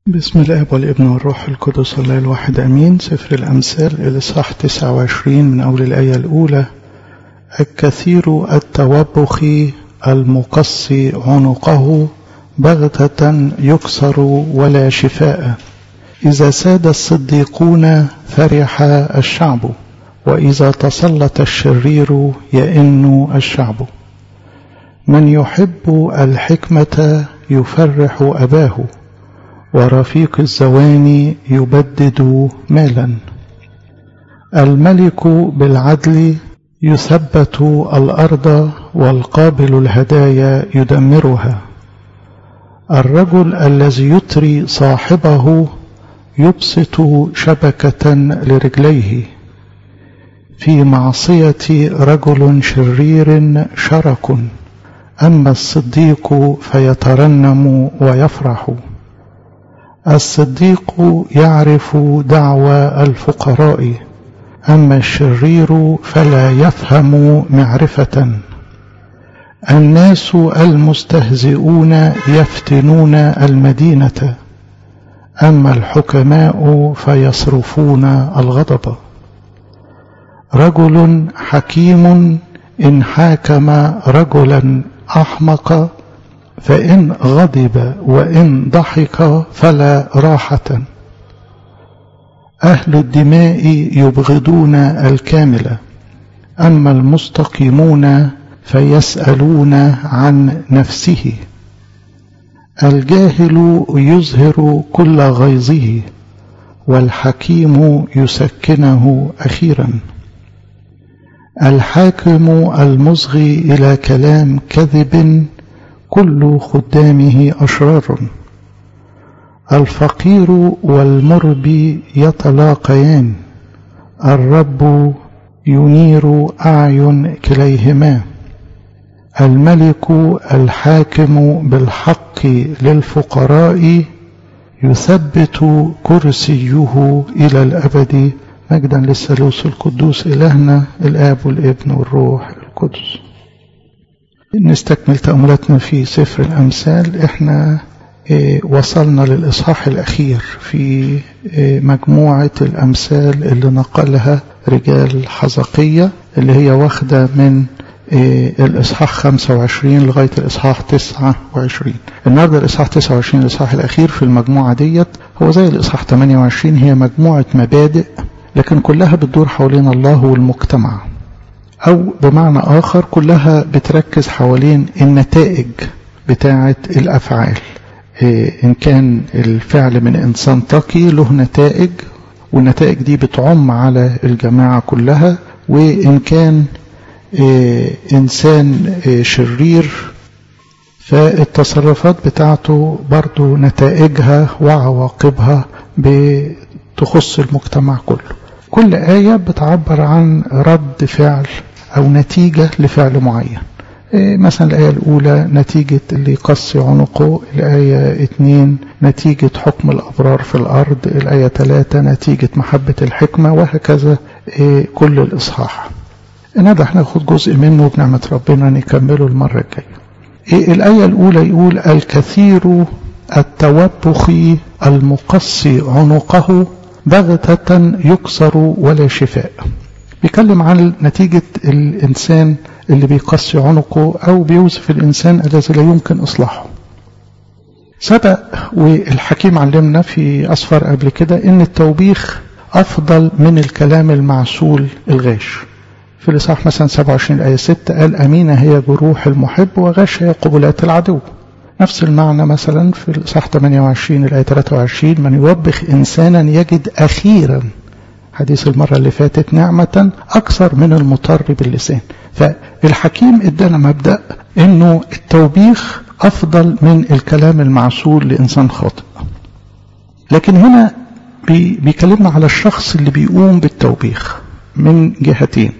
بسم الاب والابن والروح القدس الله الواحد امين سفر الامثال الاصحاح 29 من اول الايه الاولى الكثير التوبخ المقصي عنقه بغتة يكسر ولا شفاء إذا ساد الصديقون فرح الشعب وإذا تسلط الشرير يئن الشعب من يحب الحكمة يفرح أباه ورفيق الزواني يبدد مالا الملك بالعدل يثبت الأرض والقابل الهدايا يدمرها الرجل الذي يطري صاحبه يبسط شبكة لرجليه في معصية رجل شرير شرك أما الصديق فيترنم ويفرح الصديق يعرف دعوى الفقراء أما الشرير فلا يفهم معرفة الناس المستهزئون يفتنون المدينة أما الحكماء فيصرفون الغضب رجل حكيم إن حاكم رجلا أحمق فإن غضب وإن ضحك فلا راحة أهل الدماء يبغضون الكامل أما المستقيمون فيسألون عن نفسه الجاهل يظهر كل غيظه والحكيم يسكنه أخيرا الحاكم المصغي إلى كلام كذب كل خدامه أشرار الفقير والمربي يتلاقيان الرب ينير أعين كليهما الملك الحاكم بالحق للفقراء يثبت كرسيه إلى الأبد مجدا للثالوث القدوس إلهنا الآب والابن والروح القدس نستكمل تأملاتنا في سفر الأمثال احنا اه وصلنا للإصحاح الأخير في اه مجموعة الأمثال اللي نقلها رجال حزقية اللي هي واخدة من اه الإصحاح 25 لغاية الإصحاح 29 النهاردة الإصحاح 29 الإصحاح الأخير في المجموعة ديت هو زي الإصحاح 28 هي مجموعة مبادئ لكن كلها بتدور حوالين الله والمجتمع أو بمعنى آخر كلها بتركز حوالين النتائج بتاعة الأفعال إن كان الفعل من إنسان تقي له نتائج والنتائج دي بتعم على الجماعة كلها وإن كان إنسان شرير فالتصرفات بتاعته برضو نتائجها وعواقبها بتخص المجتمع كله كل آية بتعبر عن رد فعل أو نتيجة لفعل معين مثلا الآية الأولى نتيجة اللي يقصي عنقه الآية اتنين نتيجة حكم الأبرار في الأرض الآية ثلاثة نتيجة محبة الحكمة وهكذا كل الإصحاح النهارده هناخد جزء منه بنعمة ربنا نكمله المرة الجاية الآية الأولى يقول الكثير التوبخ المقصي عنقه بغتة يكسر ولا شفاء بيتكلم عن نتيجة الإنسان اللي بيقصي عنقه أو بيوصف الإنسان الذي لا يمكن إصلاحه سبق والحكيم علمنا في أصفر قبل كده إن التوبيخ أفضل من الكلام المعسول الغاش في الإصحاح مثلا 27 آية 6 قال أمينة هي جروح المحب وغش هي قبلات العدو نفس المعنى مثلا في الإصحاح 28 الآية 23 من يوبخ إنسانا يجد أخيرا حديث المرة اللي فاتت نعمة أكثر من المطر باللسان فالحكيم ادانا مبدأ أنه التوبيخ أفضل من الكلام المعسول لإنسان خاطئ لكن هنا بيكلمنا على الشخص اللي بيقوم بالتوبيخ من جهتين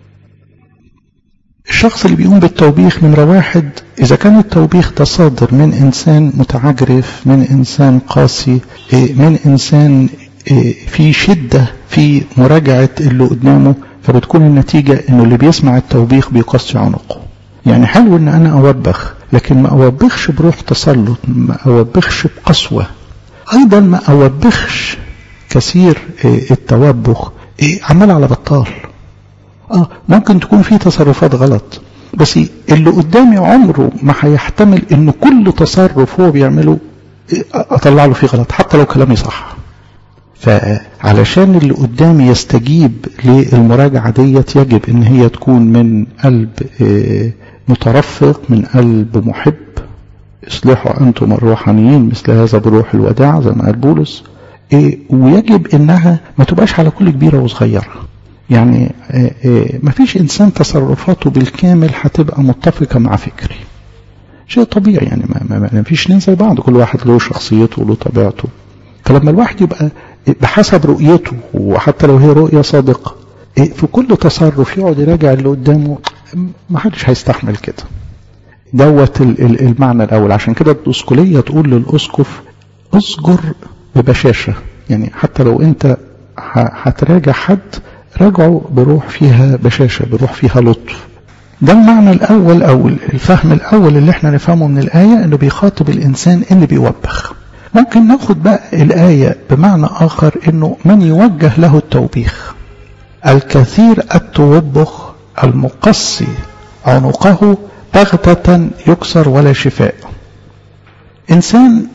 الشخص اللي بيقوم بالتوبيخ نمرة واحد إذا كان التوبيخ ده صادر من إنسان متعجرف من إنسان قاسي من إنسان في شدة في مراجعة اللي قدامه فبتكون النتيجة إنه اللي بيسمع التوبيخ بيقصي عنقه يعني حلو إن أنا أوبخ لكن ما أوبخش بروح تسلط ما أوبخش بقسوة أيضا ما أوبخش كثير التوبخ عمال على بطال اه ممكن تكون في تصرفات غلط بس اللي قدامي عمره ما هيحتمل ان كل تصرف هو بيعمله اطلع له فيه غلط حتى لو كلامي صح فعلشان اللي قدامي يستجيب للمراجعة ديت يجب ان هي تكون من قلب مترفق من قلب محب اصلحوا انتم الروحانيين مثل هذا بروح الوداع زي ما قال بولس ويجب انها ما تبقاش على كل كبيرة وصغيرة يعني ما فيش انسان تصرفاته بالكامل هتبقى متفقة مع فكري شيء طبيعي يعني ما, ما, ما فيش اثنين زي بعض كل واحد له شخصيته وله طبيعته فلما الواحد يبقى بحسب رؤيته وحتى لو هي رؤية صادقة في كل تصرف يقعد يراجع اللي قدامه ما حدش هيستحمل كده دوت المعنى الأول عشان كده الدسكولية تقول للأسقف اصجر ببشاشة يعني حتى لو انت هتراجع حد راجعه بروح فيها بشاشة بروح فيها لطف ده المعنى الأول أو الفهم الأول اللي احنا نفهمه من الآية انه بيخاطب الإنسان اللي بيوبخ ممكن ناخد بقى الآية بمعنى آخر انه من يوجه له التوبيخ الكثير التوبخ المقصي عنقه بغتة يكسر ولا شفاء إنسان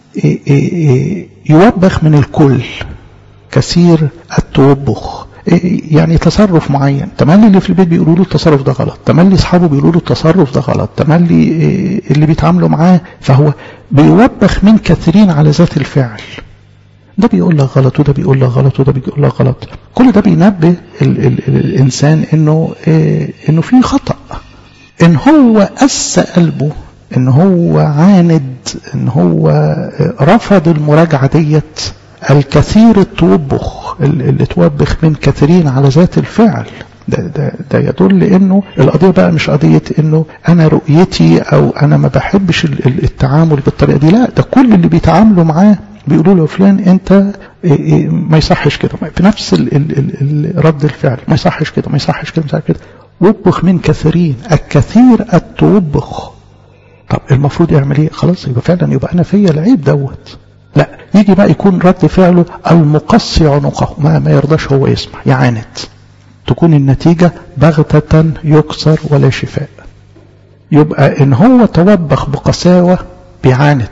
يوبخ من الكل كثير التوبخ يعني تصرف معين تملي اللي في البيت بيقولوا له التصرف ده غلط تملي اصحابه بيقولوا له التصرف ده غلط تملي اللي بيتعاملوا معاه فهو بيوبخ من كثيرين على ذات الفعل ده بيقول لك غلط وده بيقول لك غلط وده بيقول لك غلط كل ده بينبه ال ال الانسان انه انه في خطأ ان هو قس قلبه ان هو عاند ان هو رفض المراجعة ديت الكثير التوبخ اللي توبخ من كثيرين على ذات الفعل ده, ده, ده يدل انه القضية بقى مش قضية انه انا رؤيتي او انا ما بحبش التعامل بالطريقة دي لا ده كل اللي بيتعاملوا معاه بيقولوا له فلان انت ما يصحش كده في نفس ال ال ال رد الفعل ما يصحش كده ما يصحش كده ما يصحش كده وبخ من كثيرين الكثير التوبخ طب المفروض يعمل ايه خلاص يبقى فعلا يبقى انا فيا العيب دوت لا يجي بقى يكون رد فعله المقصي عنقه ما, ما يرضاش هو يسمع يعاند تكون النتيجة بغتة يكسر ولا شفاء يبقى ان هو توبخ بقساوة بيعاند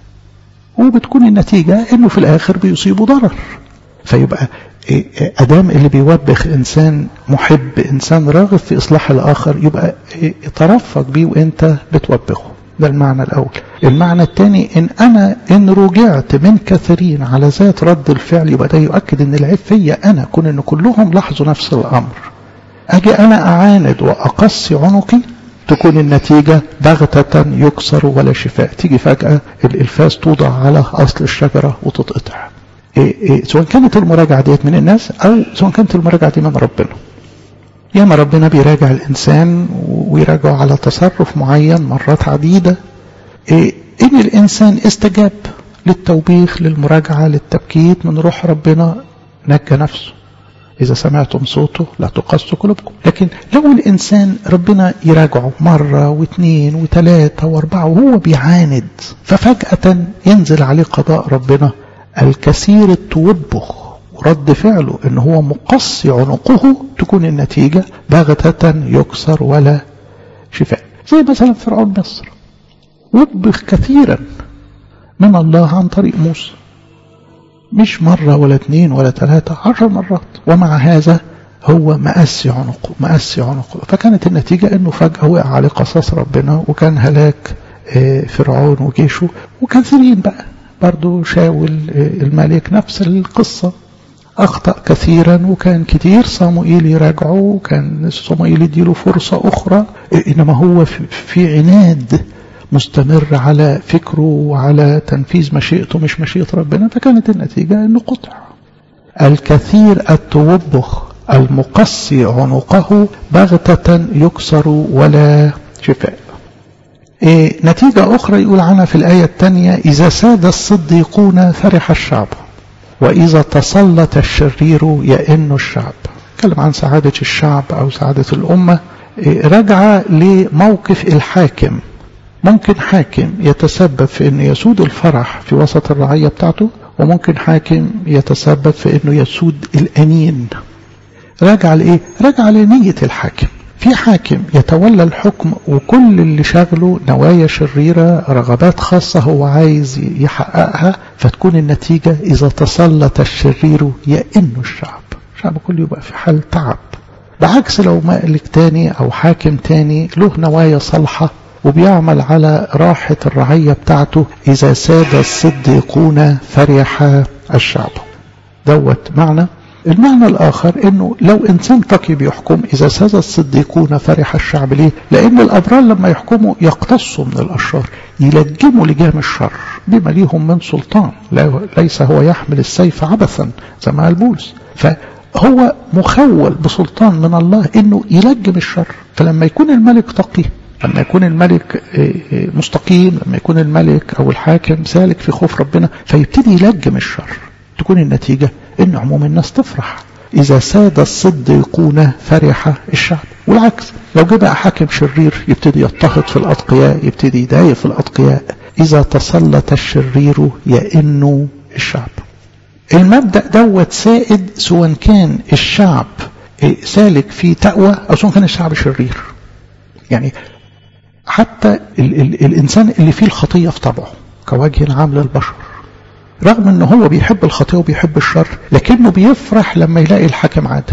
وبتكون النتيجة انه في الاخر بيصيبه ضرر فيبقى ادام اللي بيوبخ انسان محب انسان راغب في اصلاح الاخر يبقى ترفق بيه وانت بتوبخه ده المعنى الأول المعنى الثاني إن أنا إن رجعت من كثيرين على ذات رد الفعل يبقى ده يؤكد إن العيب فيا أنا كون إن كلهم لاحظوا نفس الأمر أجي أنا أعاند وأقصي عنقي تكون النتيجة بغتة يكسر ولا شفاء تيجي فجأة الفاس توضع على أصل الشجرة وتتقطع إيه إيه سواء كانت المراجعة ديت من الناس أو سواء كانت المراجعة دي من ربنا ياما ربنا بيراجع الإنسان ويراجعه على تصرف معين مرات عديدة إيه إن الإنسان استجاب للتوبيخ للمراجعة للتبكيت من روح ربنا نجى نفسه إذا سمعتم صوته لا تقصوا قلوبكم لكن لو الإنسان ربنا يراجعه مرة واثنين وثلاثة واربعة وهو بيعاند ففجأة ينزل عليه قضاء ربنا الكثير التوبخ ورد فعله ان هو مقصي عنقه تكون النتيجة بغتة يكسر ولا شفاء زي مثلا فرعون مصر وبخ كثيرا من الله عن طريق موسى مش مرة ولا اثنين ولا ثلاثة عشر مرات ومع هذا هو مأسي عنقه مأسي عنقه فكانت النتيجة انه فجأة وقع عليه قصاص ربنا وكان هلاك فرعون وجيشه وكثيرين بقى برضو شاول الملك نفس القصة أخطأ كثيرا وكان كتير صموئيل يراجعه وكان صموئيل يديله فرصة أخرى إنما هو في عناد مستمر على فكره وعلى تنفيذ مشيئته مش مشيئة ربنا فكانت النتيجة أنه قطع الكثير التوبخ المقصي عنقه بغتة يكسر ولا شفاء إيه نتيجة أخرى يقول عنها في الآية الثانية إذا ساد الصديقون فرح الشعب وإذا تسلط الشرير يئن الشعب تكلم عن سعادة الشعب أو سعادة الأمة إيه رجع لموقف الحاكم ممكن حاكم يتسبب في انه يسود الفرح في وسط الرعية بتاعته وممكن حاكم يتسبب في انه يسود الانين راجع لايه راجع لنية الحاكم في حاكم يتولى الحكم وكل اللي شغله نوايا شريرة رغبات خاصة هو عايز يحققها فتكون النتيجة إذا تسلط الشرير يئن الشعب الشعب كله يبقى في حال تعب بعكس لو مالك تاني أو حاكم تاني له نوايا صالحة وبيعمل على راحة الرعية بتاعته إذا ساد الصديقون فرح الشعب دوت معنى المعنى الآخر أنه لو إنسان تقي بيحكم إذا ساد الصديقون فرح الشعب ليه لأن الأبرار لما يحكموا يقتصوا من الأشرار يلجموا لجام الشر بما ليهم من سلطان ليس هو يحمل السيف عبثا زي ما قال بولس فهو مخول بسلطان من الله أنه يلجم الشر فلما يكون الملك تقي لما يكون الملك مستقيم لما يكون الملك أو الحاكم سالك في خوف ربنا فيبتدي يلجم الشر تكون النتيجة ان عموم الناس تفرح اذا ساد الصديقون فرح الشعب والعكس لو جه بقى حاكم شرير يبتدي يضطهد في الاتقياء يبتدي يضايق في الاتقياء اذا تسلط الشرير يئن الشعب المبدا دوت سائد سواء كان الشعب سالك في تقوى او سواء كان الشعب شرير يعني حتى ال ال الانسان اللي فيه الخطيه في طبعه كوجه عام للبشر رغم ان هو بيحب الخطيئة وبيحب الشر لكنه بيفرح لما يلاقي الحاكم عادل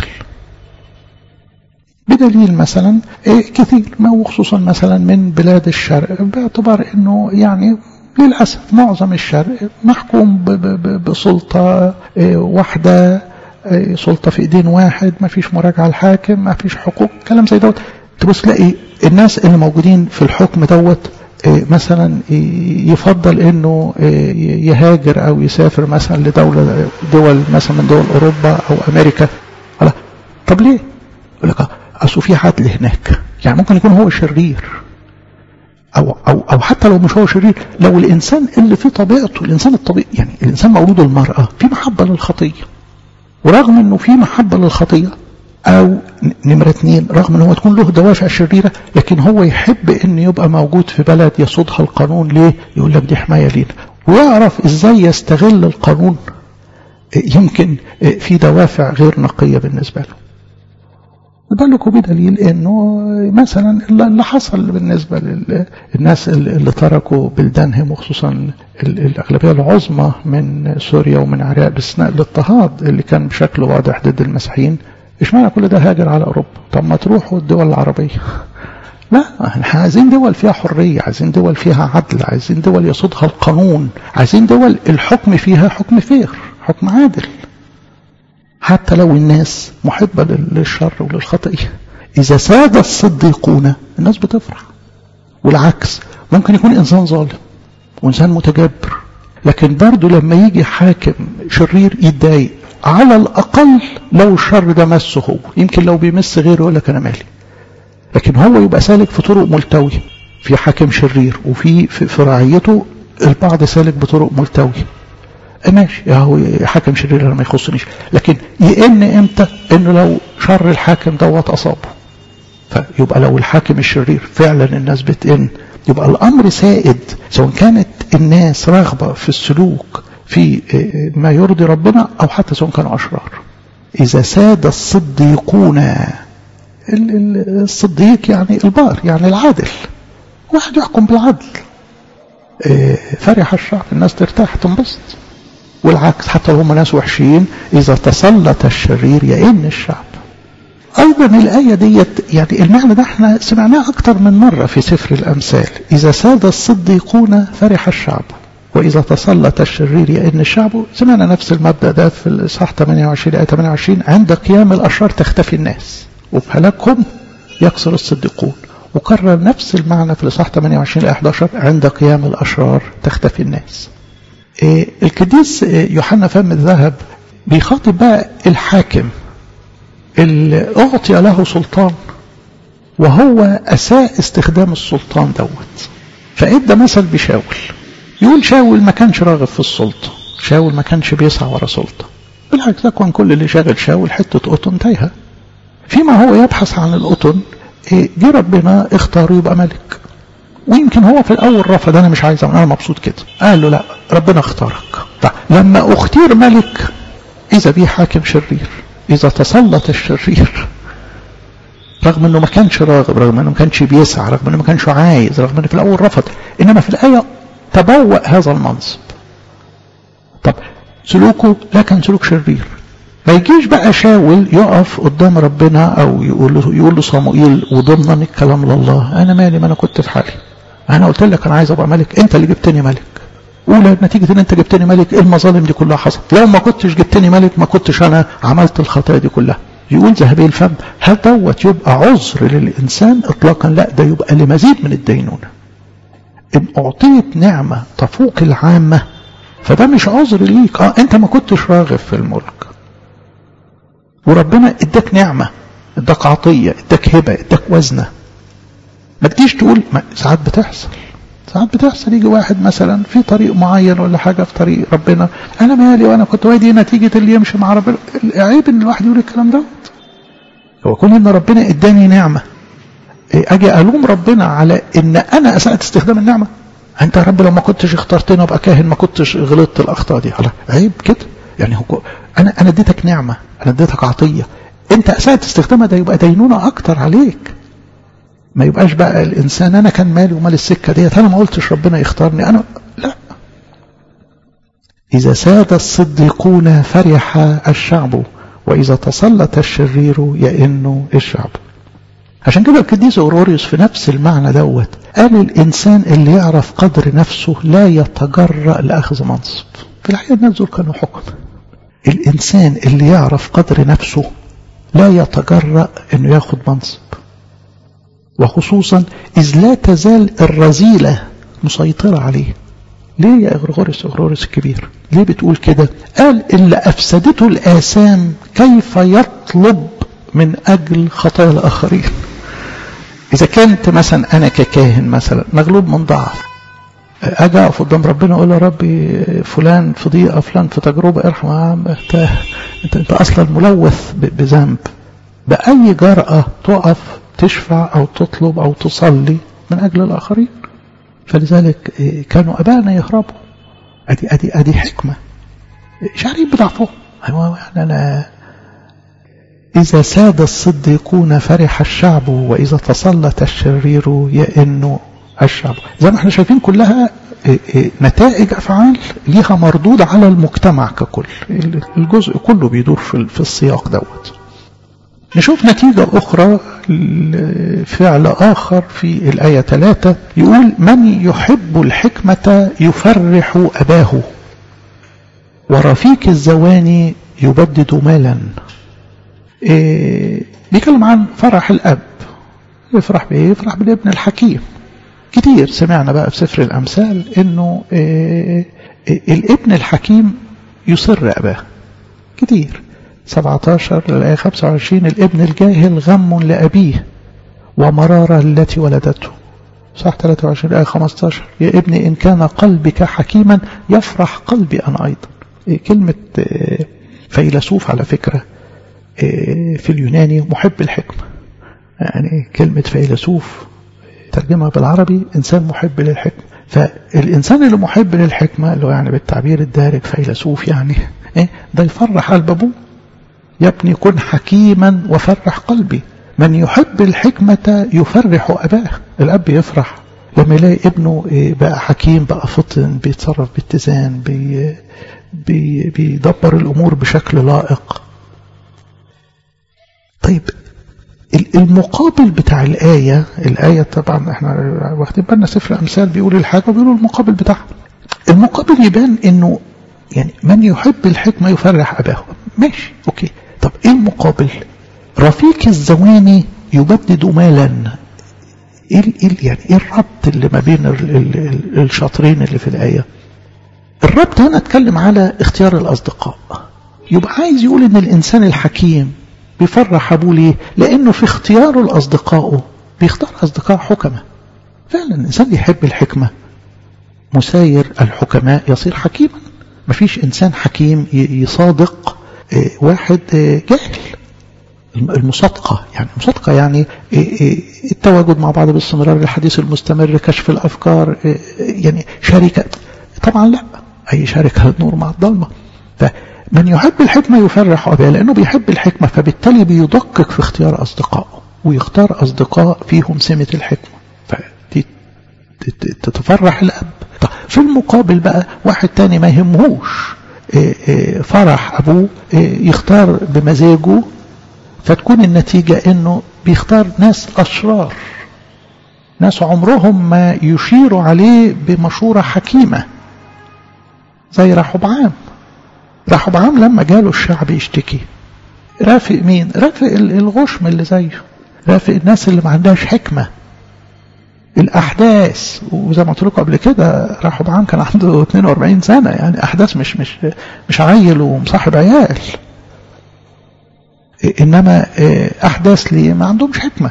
بدليل مثلا كثير ما وخصوصا مثلا من بلاد الشرق باعتبار انه يعني للأسف معظم الشرق محكوم بسلطة واحدة سلطة في ايدين واحد ما فيش مراجعة الحاكم ما فيش حقوق كلام زي دوت تبص تلاقي الناس اللي موجودين في الحكم دوت مثلا يفضل انه يهاجر او يسافر مثلا لدولة دول مثلا من دول اوروبا او امريكا طب ليه يقول لك اصل في عدل هناك يعني ممكن يكون هو شرير او او او حتى لو مش هو شرير لو الانسان اللي في طبيعته الانسان الطبيعي يعني الانسان مولود المرأة في محبة للخطية ورغم انه في محبة للخطية او نمرة اتنين رغم ان هو تكون له دوافع شريرة لكن هو يحب ان يبقى موجود في بلد يصودها القانون ليه يقول لك دي حماية لينا ويعرف ازاي يستغل القانون يمكن في دوافع غير نقية بالنسبة له ذلك بدليل انه مثلا اللي حصل بالنسبة للناس اللي تركوا بلدانهم وخصوصا الاغلبية العظمى من سوريا ومن العراق باستثناء الاضطهاد اللي كان بشكل واضح ضد المسيحيين اشمعنى كل ده هاجر على اوروبا طب ما تروحوا الدول العربيه لا احنا عايزين دول فيها حريه عايزين دول فيها عدل عايزين دول يصودها القانون عايزين دول الحكم فيها حكم فير حكم عادل حتى لو الناس محبه للشر وللخطيه اذا ساد الصديقون الناس بتفرح والعكس ممكن يكون انسان ظالم وانسان متجبر لكن برضه لما يجي حاكم شرير يتضايق على الأقل لو الشر ده مسه هو يمكن لو بيمس غيره يقول لك أنا مالي لكن هو يبقى سالك في طرق ملتوية في حاكم شرير وفي في, في رعيته البعض سالك بطرق ملتوية ماشي يا هو حاكم شرير انا ما يخصنيش لكن يئن امتى انه لو شر الحاكم دوت اصابه فيبقى لو الحاكم الشرير فعلا الناس بتئن يبقى الامر سائد سواء كانت الناس راغبه في السلوك في ما يرضي ربنا أو حتى سواء كانوا أشرار إذا ساد الصديقون الصديق يعني البار يعني العادل واحد يحكم بالعدل فرح الشعب الناس ترتاح تنبسط والعكس حتى لو هم ناس وحشين إذا تسلط الشرير يئن الشعب أيضا الآية ديت يعني المعنى ده احنا سمعناه أكتر من مرة في سفر الأمثال إذا ساد الصديقون فرح الشعب وإذا تسلط الشرير يئن الشعب سمعنا نفس المبدأ ده في الإصحاح 28 آية 28 عند قيام الأشرار تختفي الناس وفي هلاكهم يكسر الصديقون وكرر نفس المعنى في الإصحاح 28 آية 11 عند قيام الأشرار تختفي الناس إيه القديس يوحنا فم الذهب بيخاطب بقى الحاكم اللي أعطي له سلطان وهو أساء استخدام السلطان دوت فإدى مثل بشاول يقول شاول ما كانش راغب في السلطة شاول ما كانش بيسعى ورا سلطة بالعكس ده كان كل اللي شاغل شاول حتة قطن تايهة فيما هو يبحث عن القطن جه ربنا اختاره يبقى ملك ويمكن هو في الأول رفض أنا مش عايز أنا مبسوط كده قال له لا ربنا اختارك طيب لما اختير ملك إذا بيه حاكم شرير إذا تسلط الشرير رغم انه ما كانش راغب رغم انه ما كانش بيسعى رغم انه ما كانش عايز رغم انه في الاول رفض انما في الايه تبوأ هذا المنصب طب سلوكه لا كان سلوك شرير ما يجيش بقى شاول يقف قدام ربنا او يقول له يقول له صموئيل وضمنا الكلام لله انا مالي ما انا كنت في حالي انا قلت لك انا عايز ابقى ملك انت اللي جبتني ملك قول نتيجة ان انت جبتني ملك ايه المظالم دي كلها حصلت لو ما كنتش جبتني ملك ما كنتش انا عملت الخطايا دي كلها يقول ذهبي الفم هل دوت يبقى عذر للإنسان إطلاقا لا ده يبقى لمزيد من الدينونة إن أعطيت نعمة تفوق العامة فده مش عذر ليك اه انت ما كنتش راغب في الملك وربنا اداك نعمة اداك عطية اداك هبة اداك وزنة ما تجيش تقول ما ساعات بتحصل ساعات بتحصل يجي واحد مثلا في طريق معين ولا حاجة في طريق ربنا أنا مالي وأنا كنت وادي نتيجة اللي يمشي مع ربنا عيب إن الواحد يقول الكلام دوت هو كون إن ربنا إداني نعمة أجي ألوم ربنا على إن أنا أسأت استخدام النعمة أنت يا رب لو ما كنتش اخترتني أبقى كاهن ما كنتش غلطت الأخطاء دي على عيب كده يعني هو أنا أنا اديتك نعمة أنا اديتك عطية أنت أسأت استخدامها ده يبقى دينونة أكتر عليك ما يبقاش بقى الإنسان أنا كان مالي ومال السكة ديت أنا ما قلتش ربنا يختارني أنا لا إذا ساد الصديقون فرح الشعب وإذا تسلط الشرير يئن الشعب عشان كده القديس أوروريوس في نفس المعنى دوت قال الإنسان اللي يعرف قدر نفسه لا يتجرأ لأخذ منصب في الحقيقة الناس دول كانوا حكم الإنسان اللي يعرف قدر نفسه لا يتجرأ أنه ياخد منصب وخصوصا إذ لا تزال الرذيلة مسيطرة عليه ليه يا إغرغوريس إغرغوريس الكبير ليه بتقول كده قال اللي أفسدته الآثام كيف يطلب من أجل خطايا الآخرين إذا كنت مثلا أنا ككاهن مثلا مغلوب من ضعف أجي أقف قدام ربنا أقول يا ربي فلان في ضيقة فلان في تجربة ارحم أنت, أنت, أنت أصلا ملوث بذنب بأي جرأة تقف تشفع أو تطلب أو تصلي من أجل الآخرين فلذلك كانوا أبانا يهربوا أدي, أدي, أدي حكمة شعرين بضعفهم أيوة يعني أنا إذا ساد الصديقون فرح الشعب وإذا تسلط الشرير يئن الشعب زي ما احنا شايفين كلها نتائج أفعال ليها مردود على المجتمع ككل الجزء كله بيدور في السياق دوت نشوف نتيجة أخرى فعل آخر في الآية 3 يقول من يحب الحكمة يفرح أباه ورفيق الزواني يبدد مالا إيه بيتكلم عن فرح الأب يفرح بإيه؟ يفرح بالابن الحكيم كتير سمعنا بقى في سفر الأمثال إنه إيه إيه الابن الحكيم يصر أباه كتير 17 للآية 25 الابن الجاهل غم لأبيه ومرارة التي ولدته صح 23 الآية 15 يا ابني إن كان قلبك حكيما يفرح قلبي أنا أيضا كلمة فيلسوف على فكرة في اليوناني محب الحكمة يعني كلمة فيلسوف ترجمها بالعربي إنسان محب للحكمة فالإنسان اللي محب للحكمة اللي هو يعني بالتعبير الدارج فيلسوف يعني إيه ده يفرح قلب أبوه يا ابني كن حكيما وفرح قلبي من يحب الحكمة يفرح أباه الأب يفرح لما يلاقي ابنه بقى حكيم بقى فطن بيتصرف باتزان بي بي بيدبر الأمور بشكل لائق طيب المقابل بتاع الآية الآية طبعا احنا واخدين بالنا سفر أمثال بيقول الحاجة وبيقولوا المقابل بتاعها المقابل يبان انه يعني من يحب الحكمة يفرح أباه ماشي أوكي طب إيه المقابل رفيق الزواني يبدد مالا إيه, إيه يعني إيه الربط اللي ما بين ال ال ال الشاطرين اللي في الآية الربط هنا اتكلم على اختيار الأصدقاء يبقى عايز يقول إن الإنسان الحكيم بيفرح أبوه ليه لأنه في اختياره لأصدقائه بيختار أصدقاء حكمة فعلا الإنسان يحب الحكمة مساير الحكماء يصير حكيما مفيش إنسان حكيم يصادق واحد جاهل المصادقة يعني المصادقة يعني التواجد مع بعض باستمرار الحديث المستمر كشف الأفكار يعني شركة طبعا لا أي شركة النور مع الضلمة فمن يحب الحكمة يفرح أبيه لأنه بيحب الحكمة فبالتالي بيدقق في اختيار أصدقائه ويختار أصدقاء فيهم سمة الحكمة فدي تتفرح الأب طيب في المقابل بقى واحد تاني ما يهمهوش فرح أبوه يختار بمزاجه فتكون النتيجة انه بيختار ناس اشرار ناس عمرهم ما يشيروا عليه بمشورة حكيمة زي رحبعام رحبعام لما جاله الشعب يشتكي رافق مين رافق الغشم اللي زيه رافق الناس اللي ما عندهاش حكمة الأحداث وزي ما قلت لكم قبل كده رحبعام كان عنده 42 سنة يعني أحداث مش مش مش عيل ومصاحب عيال إنما أحداث لي ما عندهمش حكمة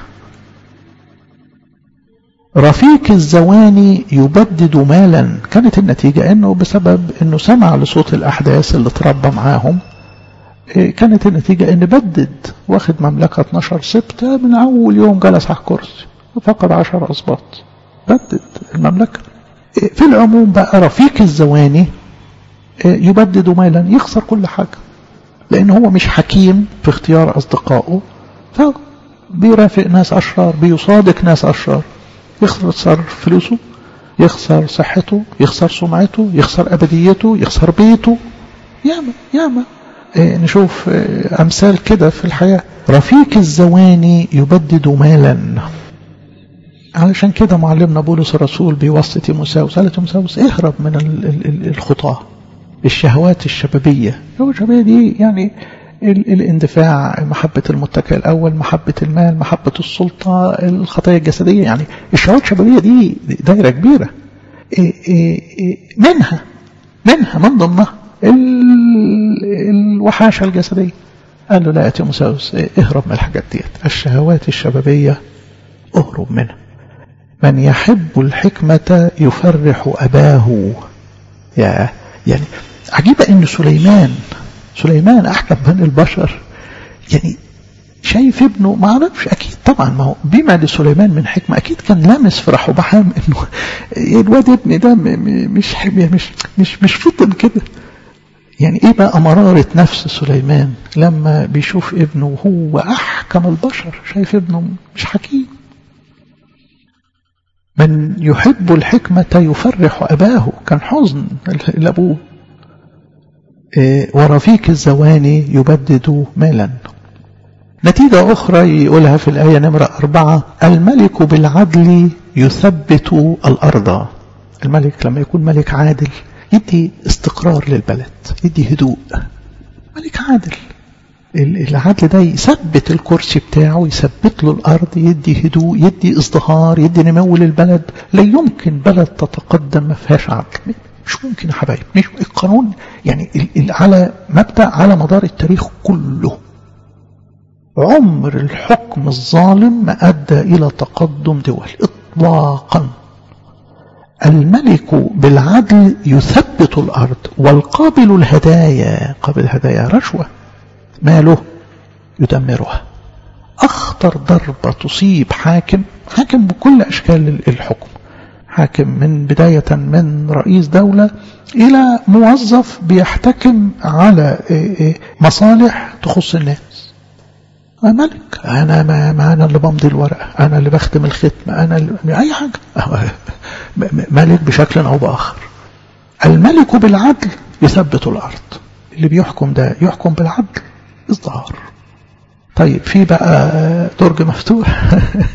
رفيق الزواني يبدد مالا كانت النتيجة أنه بسبب أنه سمع لصوت الأحداث اللي تربى معاهم كانت النتيجة أن بدد واخد مملكة 12 سبت من أول يوم جلس على الكرسي فقد 10 أسباط بدد المملكة في العموم بقى رفيق الزواني يبدد مالا يخسر كل حاجة لأن هو مش حكيم في اختيار أصدقائه فبيرافق ناس أشرار بيصادق ناس أشرار يخسر فلوسه يخسر صحته يخسر سمعته يخسر أبديته يخسر بيته ياما ياما إيه نشوف إيه أمثال كده في الحياة رفيق الزواني يبدد مالا علشان كده معلمنا بولس الرسول بيوصي تيموساوس قال تيموساوس اهرب من الخطاه الشهوات الشبابية الشبابية دي يعني الاندفاع محبة المتكئ الأول محبة المال محبة السلطة الخطايا الجسدية يعني الشهوات الشبابية دي دايرة كبيرة منها منها من ضمنها الوحاشة الجسدية قال له لا يا تيموساوس اهرب من الحاجات ديت الشهوات الشبابية اهرب منها من يحب الحكمة يفرح أباه يا يعني عجيبة ان سليمان سليمان احكم من البشر يعني شايف ابنه ما اعرفش اكيد طبعا ما هو بما لسليمان من حكمه اكيد كان لامس في رحبعام انه الواد ابني ده مش مش مش مش فطن كده يعني ايه بقى مرارة نفس سليمان لما بيشوف ابنه وهو احكم البشر شايف ابنه مش حكيم من يحب الحكمة يفرح أباه كان حزن لأبوه ورفيق الزواني يبدد مالا نتيجة أخرى يقولها في الآية نمرة أربعة الملك بالعدل يثبت الأرض الملك لما يكون ملك عادل يدي استقرار للبلد يدي هدوء ملك عادل العدل ده يثبت الكرسي بتاعه يثبت له الأرض يدي هدوء يدي ازدهار يدي نمو للبلد لا يمكن بلد تتقدم ما فيهاش عدل مش ممكن يا حبايب مش القانون يعني على مبدأ على مدار التاريخ كله عمر الحكم الظالم ما أدى إلى تقدم دول إطلاقا الملك بالعدل يثبت الأرض والقابل الهدايا قابل الهدايا رشوة ماله يدمرها أخطر ضربة تصيب حاكم حاكم بكل أشكال الحكم حاكم من بداية من رئيس دولة إلى موظف بيحتكم على مصالح تخص الناس ملك أنا ما, ما أنا اللي بمضي الورقة أنا اللي بختم الختم أنا اللي أي حاجة ملك بشكل أو بآخر الملك بالعدل يثبت الأرض اللي بيحكم ده يحكم بالعدل إصدار طيب في بقى درج مفتوح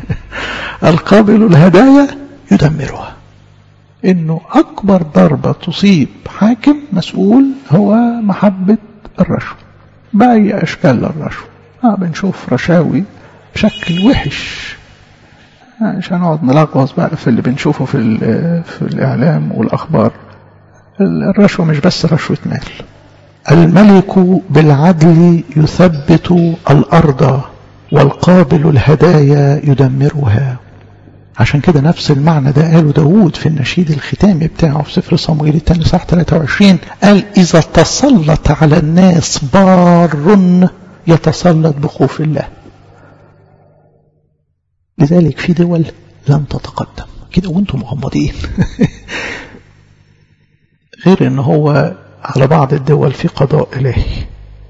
القابل الهدايا يدمرها انه اكبر ضربة تصيب حاكم مسؤول هو محبة الرشوة بأي اشكال الرشوة آه بنشوف رشاوي بشكل وحش مش هنقعد نلغوص بقى في اللي بنشوفه في, في الإعلام والأخبار الرشوة مش بس رشوة مال الملك بالعدل يثبت الأرض والقابل الهدايا يدمرها عشان كده نفس المعنى ده قاله داود في النشيد الختامي بتاعه في سفر صموئيل الثاني صح 23 قال إذا تسلط على الناس بار يتسلط بخوف الله لذلك في دول لم تتقدم كده وانتم مغمضين غير ان هو على بعض الدول في قضاء الهي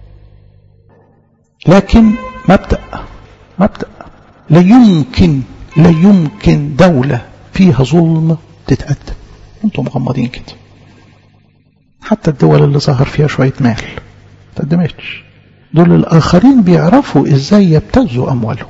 لكن مبدأ مبدأ لا يمكن لا يمكن دولة فيها ظلم تتقدم انتم مغمضين كده حتى الدول اللي ظهر فيها شوية مال تقدمتش دول الآخرين بيعرفوا إزاي يبتزوا أموالهم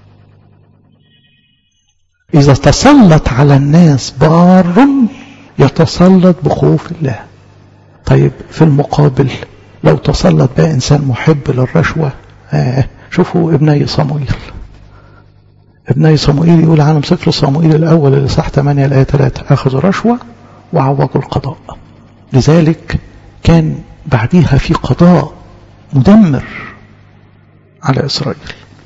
إذا تسلط على الناس بار يتسلط بخوف الله طيب في المقابل لو تسلط بقى إنسان محب للرشوة آه شوفوا ابني صموئيل ابني صموئيل يقول عنهم سفر صموئيل الأول اللي صح 8 الآية 3 أخذوا رشوة وعوضوا القضاء لذلك كان بعديها في قضاء مدمر على إسرائيل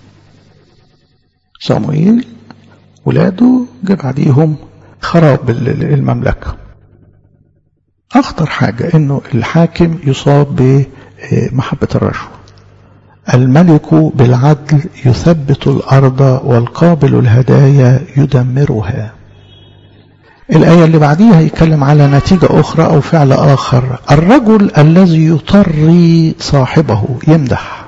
صموئيل ولاده جه بعديهم خراب المملكة أخطر حاجة إنه الحاكم يصاب بمحبة الرشوة الملك بالعدل يثبت الأرض والقابل الهدايا يدمرها الآية اللي بعديها يتكلم على نتيجة أخرى أو فعل آخر الرجل الذي يطري صاحبه يمدح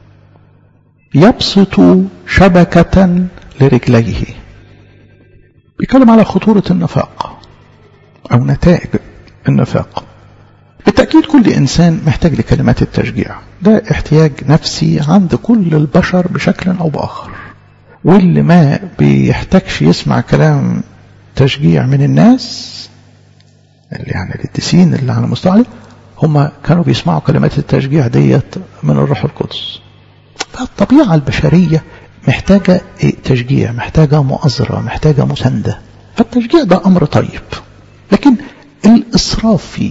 يبسط شبكة لرجليه بيتكلم على خطورة النفاق أو نتائج النفاق بالتأكيد كل إنسان محتاج لكلمات التشجيع ده احتياج نفسي عند كل البشر بشكل أو بآخر واللي ما بيحتاجش يسمع كلام تشجيع من الناس اللي يعني القديسين اللي على مستوى عليه هم كانوا بيسمعوا كلمات التشجيع ديت من الروح القدس فالطبيعة البشرية محتاجة تشجيع محتاجة مؤازرة محتاجة مساندة فالتشجيع ده أمر طيب لكن الإسراف فيه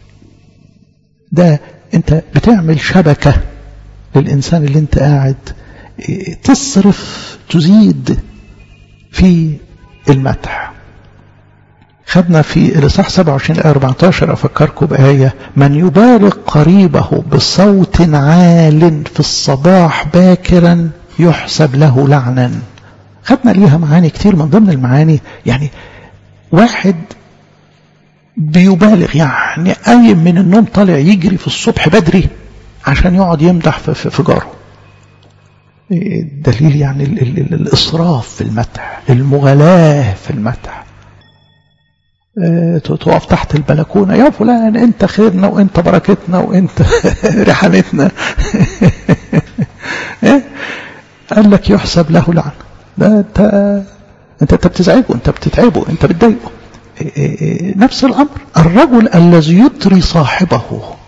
ده أنت بتعمل شبكة للإنسان اللي أنت قاعد تصرف تزيد في المدح خدنا في الإصحاح 27 آية 14 أفكركم بآية من يبارك قريبه بصوت عال في الصباح باكرا يحسب له لعنا خدنا ليها معاني كتير من ضمن المعاني يعني واحد بيبالغ يعني قايم من النوم طالع يجري في الصبح بدري عشان يقعد يمدح في جاره دليل يعني ال ال ال الإسراف في المدح المغالاة في المدح اه تقف تحت البلكونة يا فلان انت خيرنا وانت بركتنا وانت رحمتنا قال لك يحسب له لعنة ده انت انت انت بتزعجه انت بتتعبه انت بتضايقه نفس الامر الرجل الذي يطري صاحبه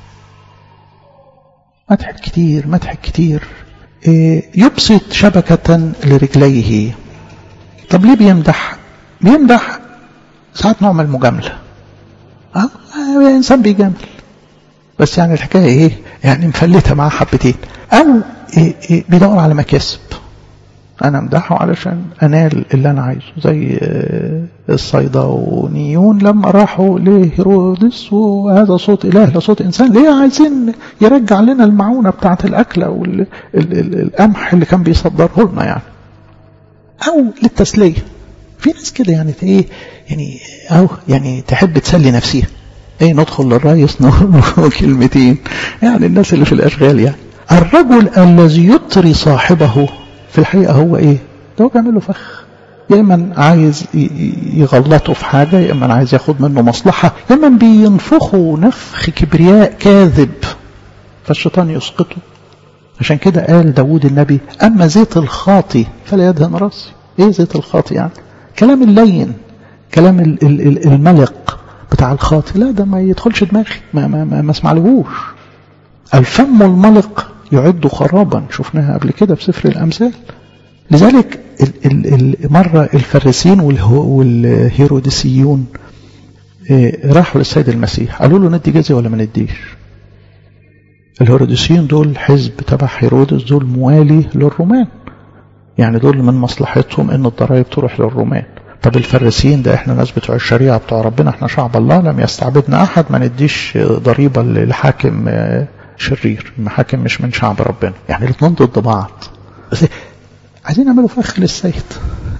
مدح كتير مدح كتير يبسط شبكة لرجليه طب ليه بيمدح بيمدح ساعات نوع من المجاملة اه انسان بيجامل بس يعني الحكاية ايه يعني مفلتة معاه حبتين او إيه إيه بيدور على مكاسب انا امدحه علشان انال اللي انا عايزه زي الصيدونيون لما راحوا لهيرودس وهذا صوت اله لا صوت انسان ليه عايزين يرجع لنا المعونه بتاعه الاكل او ال ال ال القمح اللي كان بيصدره لنا يعني او للتسليه في ناس كده يعني ايه يعني او يعني تحب تسلي نفسها ايه ندخل للرئيس نقول كلمتين يعني الناس اللي في الاشغال يعني الرجل الذي يطري صاحبه في الحقيقة هو ايه ده هو بيعمل له فخ يا اما عايز يغلطه في حاجة يا اما عايز ياخد منه مصلحة يا اما بينفخه نفخ كبرياء كاذب فالشيطان يسقطه عشان كده قال داود النبي اما زيت الخاطي فلا يدهن راسي ايه زيت الخاطي يعني كلام اللين كلام الملق بتاع الخاطي لا ده ما يدخلش دماغي ما ما ما, ما اسمعلهوش الفم الملق يعد خرابا شفناها قبل كده في سفر الأمثال لذلك ال ال مرة الفريسيين والهيروديسيون راحوا للسيد المسيح قالوا له ندي جزية ولا ما نديش الهيروديسيين دول حزب تبع هيرودس دول موالي للرومان يعني دول من مصلحتهم ان الضرائب تروح للرومان طب الفريسيين ده احنا ناس بتوع الشريعة بتوع ربنا احنا شعب الله لم يستعبدنا احد ما نديش ضريبة لحاكم شرير المحاكم مش من شعب ربنا يعني الاثنين ضد بعض بس عايزين يعملوا فخ للسيد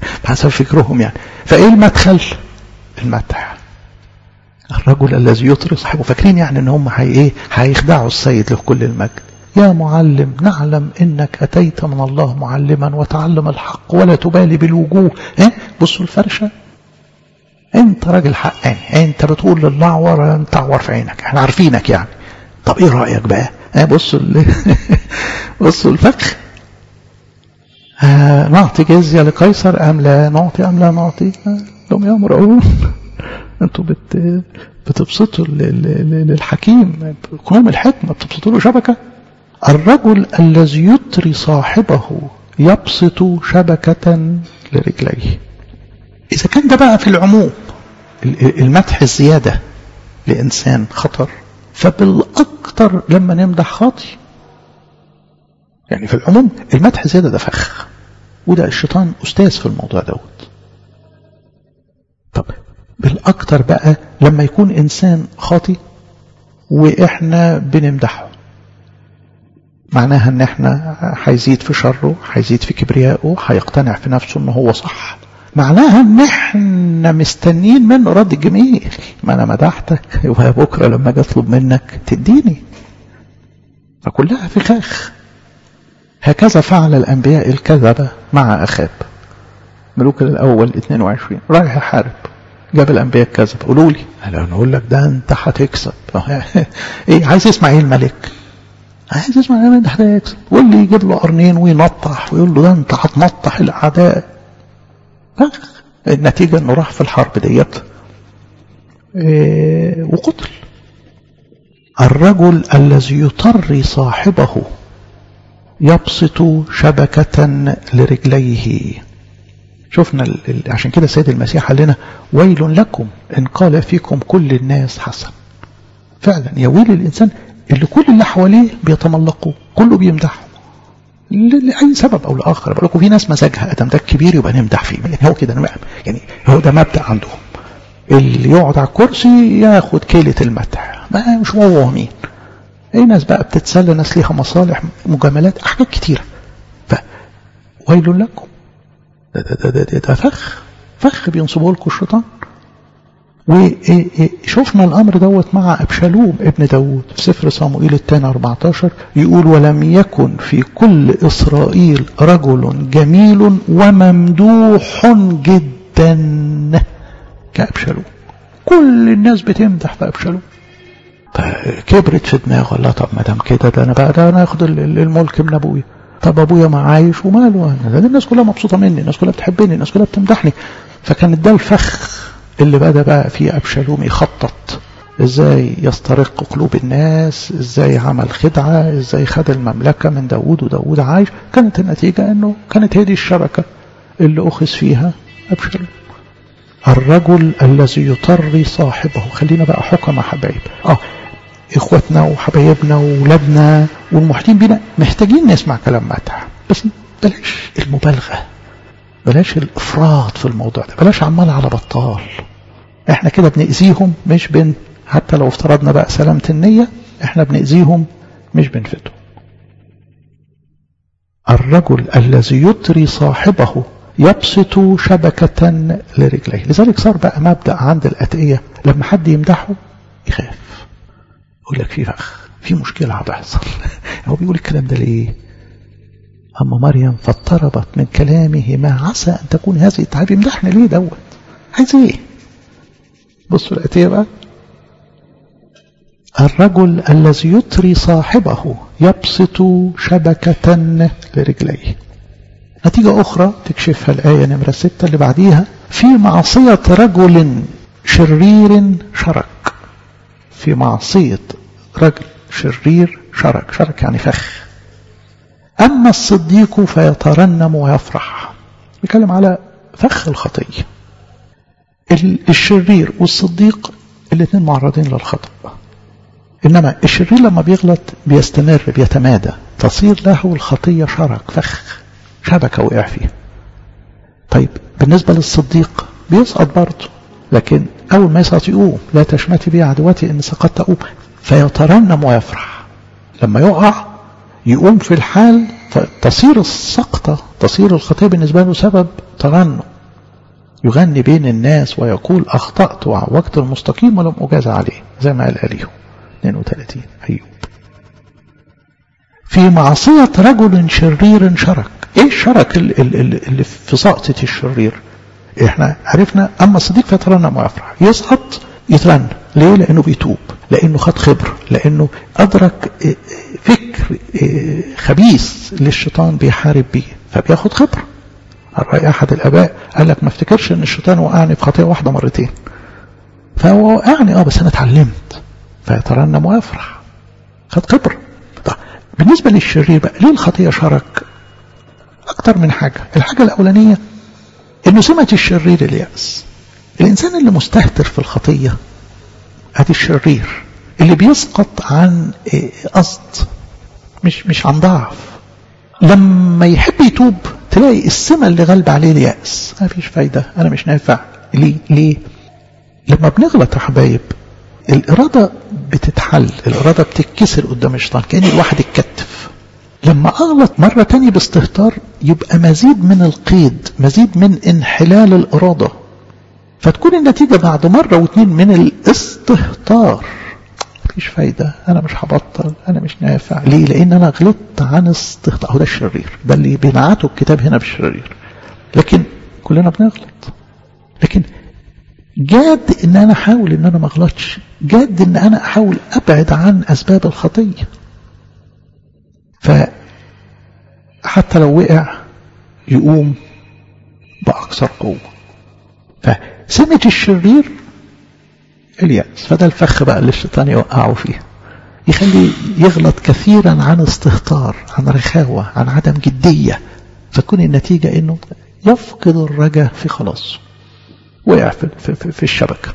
بحسب فكرهم يعني فايه المدخل المدح الرجل الذي يطري صاحبه فاكرين يعني ان هم هي ايه هيخدعوا السيد له كل المجد يا معلم نعلم انك اتيت من الله معلما وتعلم الحق ولا تبالي بالوجوه اه بصوا الفرشه انت راجل حقاني انت بتقول للاعور انت اعور في عينك احنا عارفينك يعني طب ايه رايك بقى اه بصوا بصوا الفخ آه نعطي جزيه لقيصر ام لا نعطي ام لا نعطي آه لهم يامرون انتوا بت بتبسطوا للحكيم قنوم الحكمه بتبسطوا له شبكه الرجل الذي يطري صاحبه يبسط شبكة لرجليه إذا كان ده بقى في العموم المدح الزيادة لإنسان خطر فبالأكثر لما نمدح خاطي يعني في العموم المدح زيادة ده فخ وده الشيطان أستاذ في الموضوع دوت طب بالأكثر بقى لما يكون إنسان خاطي وإحنا بنمدحه معناها ان احنا هيزيد في شره هيزيد في كبريائه هيقتنع في نفسه ان هو صح معناها ان احنا مستنيين منه رد جميل ما انا مدحتك يبقى بكره لما اجي اطلب منك تديني فكلها فخاخ هكذا فعل الانبياء الكذبه مع اخاب ملوك الاول 22 رايح يحارب جاب الانبياء الكذب قولوا لي انا اقول لك ده انت هتكسب ايه عايز يسمع ايه الملك عايز يسمع ان ده هيكسب واللي يجيب له قرنين وينطح ويقول له ده انت هتنطح الاعداء النتيجه انه راح في الحرب ديت إيه وقتل الرجل الذي يطري صاحبه يبسط شبكة لرجليه شفنا عشان كده سيد المسيح قال لنا ويل لكم إن قال فيكم كل الناس حسن فعلا يا ويل الإنسان اللي كل اللي حواليه بيتملقوا كله بيمدحه لأي سبب أو لآخر بقول لكم في ناس مزاجها أدم ده الكبير يبقى نمدح فيه يعني هو كده يعني هو ده مبدأ عندهم اللي يقعد على الكرسي ياخد كيلة المدح ما مش هو مين اي ناس بقى بتتسلى ناس ليها مصالح مجاملات حاجات كتيرة فويل لكم ده, ده, ده, ده, ده فخ فخ بينصبه لكم الشيطان وشفنا الأمر دوت مع أبشالوم ابن داود في سفر صموئيل الثاني 14 يقول ولم يكن في كل إسرائيل رجل جميل وممدوح جدا كأبشالوم كل الناس بتمدح في أبشالوم فكبرت في دماغه الله طب ما دام كده ده انا بقى ده انا اخد الملك من ابويا طب ابويا ما عايش وماله انا ده الناس كلها مبسوطه مني الناس كلها بتحبني الناس كلها بتمدحني فكان ده الفخ اللي بدا بقى فيه ابشالوم يخطط ازاي يسترق قلوب الناس ازاي عمل خدعه ازاي خد المملكه من داوود وداوود عايش كانت النتيجه انه كانت هذه الشبكه اللي اخذ فيها ابشالوم الرجل الذي يطري صاحبه خلينا بقى حكم حبايب اه اخواتنا وحبايبنا واولادنا والمحيطين بينا محتاجين نسمع كلام مدح بس بلاش المبالغه بلاش الافراط في الموضوع ده بلاش عمال على بطال احنا كده بنأذيهم مش بن حتى لو افترضنا بقى سلامة النية احنا بنأذيهم مش بنفدهم الرجل الذي يطري صاحبه يبسط شبكة لرجليه لذلك صار بقى مبدأ عند الأتقية لما حد يمدحه يخاف يقول لك في فخ في مشكلة هتحصل هو بيقول الكلام ده ليه أما مريم فاضطربت من كلامه ما عسى أن تكون هذه التعب يمدحني ليه دوت عايز ايه بصوا الآتية بقى الرجل الذي يطري صاحبه يبسط شبكة لرجليه نتيجة أخرى تكشفها الآية نمرة ستة اللي بعديها في معصية رجل شرير شرك في معصية رجل شرير شرك شرك يعني فخ أما الصديق فيترنم ويفرح بيتكلم على فخ الخطية الشرير والصديق الاثنين معرضين للخطأ إنما الشرير لما بيغلط بيستمر بيتمادى تصير له الخطية شرك فخ شبكة وقع فيها طيب بالنسبة للصديق بيسقط برضه لكن أول ما يسقط يقوم لا تشمتي بي عدوتي إن سقطت أقوم فيترنم ويفرح لما يقع يقوم في الحال تصير السقطة تصير الخطية بالنسبة له سبب ترنم يغني بين الناس ويقول أخطأت وعوجت المستقيم ولم أجاز عليه زي ما قال أليه 32 أيوب في معصية رجل شرير شرك ايه الشرك اللي في سقطة الشرير احنا عرفنا اما الصديق فيترنم ويفرح يسقط يترنم ليه لانه بيتوب لانه خد خبر لانه ادرك فكر خبيث للشيطان بيحارب بيه فبياخد خبر الرأي احد الاباء قال لك ما افتكرش ان الشيطان وقعني في خطيه واحده مرتين فهو وقعني اه بس انا اتعلمت فيترنم ويفرح خد خبر طيب بالنسبه للشرير بقى ليه الخطيه شرك اكتر من حاجه الحاجه الاولانيه انه سمة الشرير اليأس الانسان اللي مستهتر في الخطيه ادي الشرير اللي بيسقط عن قصد مش مش عن ضعف لما يحب يتوب تلاقي السمة اللي غالبة عليه اليأس ما فيش فايدة أنا مش نافع ليه ليه لما بنغلط يا حبايب الإرادة بتتحل الإرادة بتتكسر قدام الشيطان كأن الواحد اتكتف لما أغلط مرة تانية باستهتار يبقى مزيد من القيد مزيد من انحلال الإرادة فتكون النتيجة بعد مرة واتنين من الاستهتار مفيش فايدة أنا مش هبطل أنا مش نافع ليه لأن أنا غلطت عن استهتار هو ده الشرير ده اللي بينعته الكتاب هنا بالشرير لكن كلنا بنغلط لكن جاد ان انا احاول ان انا ما اغلطش جاد ان انا احاول ابعد عن اسباب الخطيه فحتى لو وقع يقوم باكثر قوه فسمة الشرير اليأس فده الفخ بقى اللي الشيطان يوقعه فيه يخلي يغلط كثيرا عن استهتار عن رخاوة عن عدم جدية فتكون النتيجة انه يفقد الرجاء في خلاصه وقع في, في, في الشبكة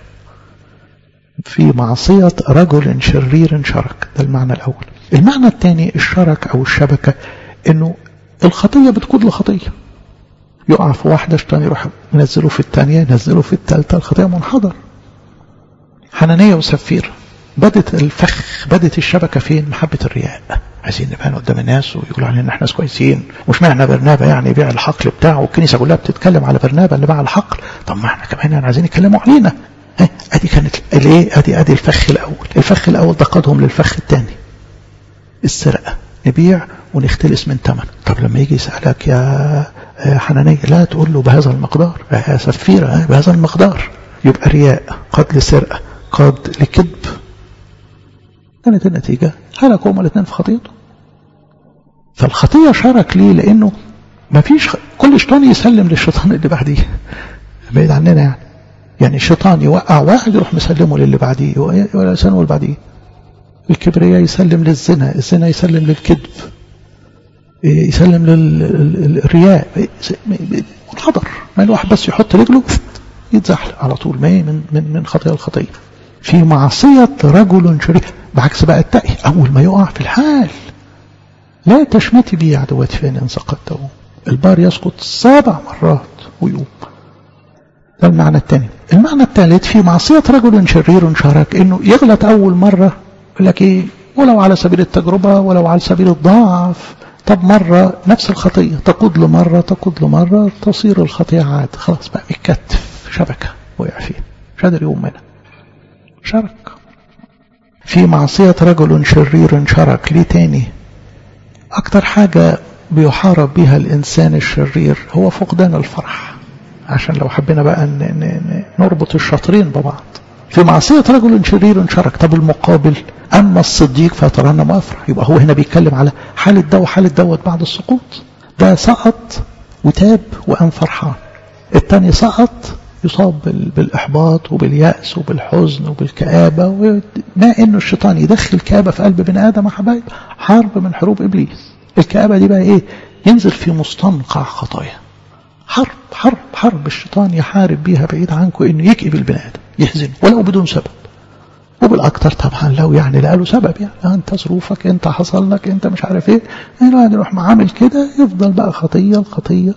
في معصية رجل شرير شرك ده المعنى الأول المعنى الثاني الشرك أو الشبكة انه الخطية بتقود لخطية يقع في واحدة الشيطان يروح ينزله في الثانية ينزله في الثالثة الخطية منحدر حنانية وسفير بدت الفخ بدت الشبكة فين محبة الرياء عايزين نبان قدام الناس ويقولوا علينا ان احنا ناس كويسين ومش معنى برنابا يعني يبيع الحقل بتاعه والكنيسه كلها بتتكلم على برنابا اللي باع الحقل طب ما احنا كمان يعني عايزين يتكلموا علينا ادي كانت الايه ادي ادي الفخ الاول الفخ الاول ده قادهم للفخ الثاني السرقه نبيع ونختلس من ثمن طب لما يجي يسالك يا حنانيه لا تقول له بهذا المقدار يا سفيره بهذا المقدار يبقى رياء قد لسرقه قد لكذب كانت النتيجة هلكوا هما الاثنين في خطيته فالخطية شرك ليه لأنه ما فيش كل شيطان يسلم للشيطان اللي بعديه بعيد عننا يعني يعني الشيطان يوقع واحد يروح مسلمه للي بعديه ولا يسلمه اللي بعديه الكبرياء يسلم للزنا الزنا يسلم للكذب يسلم للرياء منحدر ما الواحد بس يحط رجله يتزحلق على طول ما من من من خطيه الخطيه في معصية رجل شرير بعكس بقى التقي أول ما يقع في الحال لا تشمتي بي عدواتي فإن إن سقطت البار يسقط سبع مرات ويقوم ده المعنى الثاني المعنى الثالث في معصية رجل شرير شارك إنه يغلط أول مرة يقول لك إيه ولو على سبيل التجربة ولو على سبيل الضعف طب مرة نفس الخطية تقود لمرة تقود لمرة تصير الخطية عاد خلاص بقى متكتف شبكة وقع فيه مش قادر يقوم منها شرك في معصية رجل شرير شرك ليه تاني أكتر حاجة بيحارب بها الإنسان الشرير هو فقدان الفرح عشان لو حبينا بقى نربط الشاطرين ببعض في معصية رجل شرير شرك طب المقابل أما الصديق فيترنم ويفرح يبقى هو هنا بيتكلم على حالة ده وحالة دوت بعد السقوط ده سقط وتاب وقام فرحان التاني سقط يصاب بالإحباط وباليأس وبالحزن وبالكآبة ما إنه الشيطان يدخل كآبة في قلب بني آدم يا حبايب حرب من حروب إبليس الكآبة دي بقى إيه ينزل في مستنقع خطايا حرب حرب حرب الشيطان يحارب بيها بعيد عنكم إنه يكئب البني آدم يحزن ولو بدون سبب وبالأكثر طبعا لو يعني لقى له سبب يعني أنت ظروفك أنت حصل لك أنت مش عارف إيه الواحد يروح عامل كده يفضل بقى خطية الخطية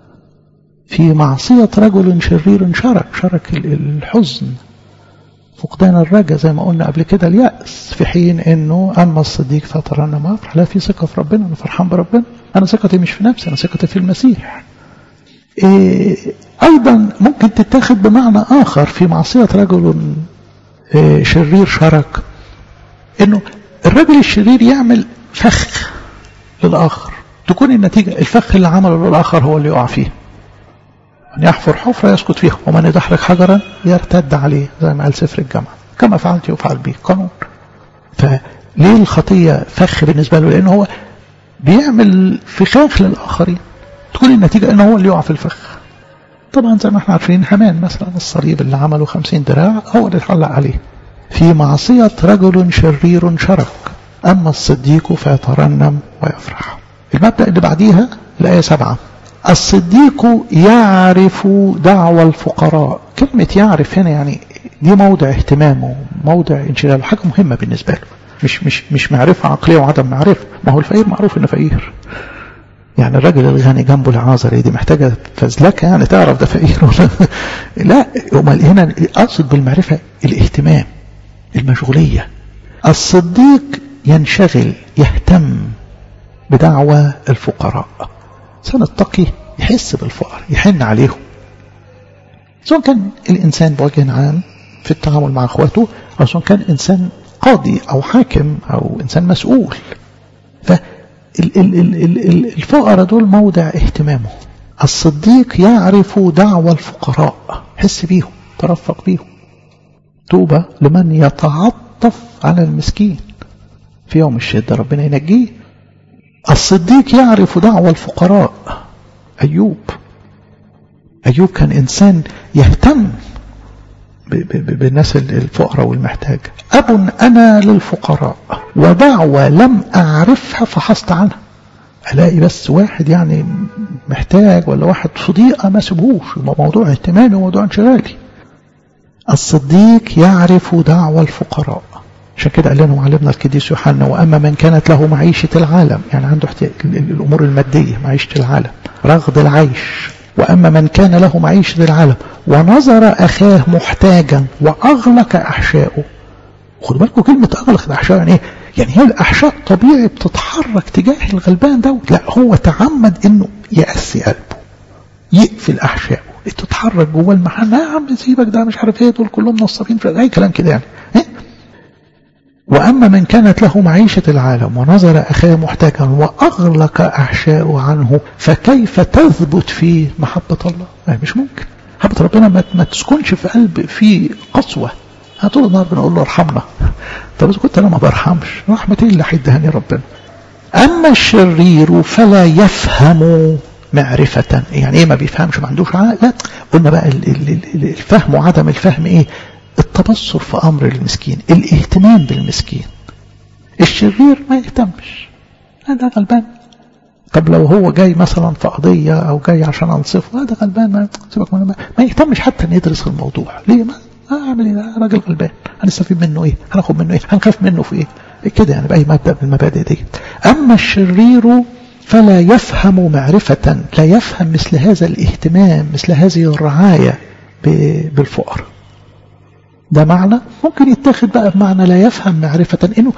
في معصية رجل شرير شرك شرك الحزن فقدان الرجا زي ما قلنا قبل كده اليأس في حين انه اما الصديق فترى ما افرح لا في ثقة في ربنا انا فرحان بربنا انا ثقتي مش في نفسي انا ثقتي في المسيح إيه أيضا ممكن تتاخد بمعنى آخر في معصية رجل إيه شرير شرك إنه الرجل الشرير يعمل فخ للآخر تكون النتيجة الفخ اللي عمله للآخر هو اللي يقع فيه من يحفر حفرة يسقط فيها ومن يدحرج حجرا يرتد عليه زي ما قال سفر الجامعة كما فعلت يفعل به قانون فليه الخطية فخ بالنسبة له لأنه هو بيعمل فخاخ للآخرين تكون النتيجة أنه هو اللي يقع في الفخ طبعا زي ما احنا عارفين همان مثلا الصليب اللي عمله خمسين دراع هو اللي اتعلق عليه في معصية رجل شرير شرك أما الصديق فيترنم ويفرح المبدأ اللي بعديها الآية سبعة الصديق يعرف دعوى الفقراء كلمة يعرف هنا يعني دي موضع اهتمامه موضع انشغاله حاجة مهمة بالنسبة له مش مش مش معرفة عقلية وعدم معرفة ما هو الفقير معروف انه فقير يعني الراجل الغني جنبه العازر دي محتاجة فزلكة يعني تعرف ده فقير ولا لا امال هنا اقصد بالمعرفة الاهتمام المشغولية الصديق ينشغل يهتم بدعوى الفقراء إنسان التقي يحس بالفقر يحن عليهم سواء كان الإنسان بوجه عام في التعامل مع أخواته أو سواء كان إنسان قاضي أو حاكم أو إنسان مسؤول فالفقراء دول موضع اهتمامه الصديق يعرف دعوى الفقراء حس بيهم ترفق بيهم توبة لمن يتعطف على المسكين في يوم الشدة ربنا ينجيه الصديق يعرف دعوى الفقراء أيوب أيوب كان إنسان يهتم بالناس الفقراء والمحتاج أب أنا للفقراء ودعوة لم أعرفها فحصت عنها ألاقي بس واحد يعني محتاج ولا واحد في ضيقة ما سيبهوش موضوع اهتمامي وموضوع انشغالي الصديق يعرف دعوى الفقراء عشان كده قال لنا معلمنا القديس يوحنا واما من كانت له معيشه العالم يعني عنده الامور الماديه معيشه العالم رغد العيش واما من كان له معيشه العالم ونظر اخاه محتاجا واغلق احشائه خدوا بالكم كلمه اغلق الاحشاء يعني ايه؟ يعني هي الاحشاء طبيعي بتتحرك تجاه الغلبان دوت لا هو تعمد انه يأسي قلبه يقفل احشائه تتحرك جوه المحل يا عم سيبك ده مش عارف ايه دول كلهم نصابين في اي كلام كده يعني إيه؟ وأما من كانت له معيشة العالم ونظر أخاه محتاجا وأغلق أحشاءه عنه فكيف تثبت فيه محبة الله يعني مش ممكن محبة ربنا ما, ما تسكنش في قلب في قسوة طول النهار بنقول له ارحمنا طب إذا كنت أنا ما برحمش رحمة إيه اللي هيدهاني ربنا أما الشرير فلا يفهم معرفة يعني إيه ما بيفهمش ما عندوش عقل لا قلنا بقى الفهم وعدم الفهم إيه التبصر في أمر المسكين الاهتمام بالمسكين الشرير ما يهتمش هذا غلبان طب لو هو جاي مثلا في قضية أو جاي عشان أنصفه هذا غلبان ما سيبك ما, ما يهتمش حتى أن يدرس الموضوع ليه ما أعمل إيه ده راجل غلبان هنستفيد منه إيه هناخد منه إيه هنخاف منه في إيه كده يعني بأي مبدأ من المبادئ دي أما الشرير فلا يفهم معرفة لا يفهم مثل هذا الاهتمام مثل هذه الرعاية بالفقر ده معنى ممكن يتاخد بقى بمعنى لا يفهم معرفة انه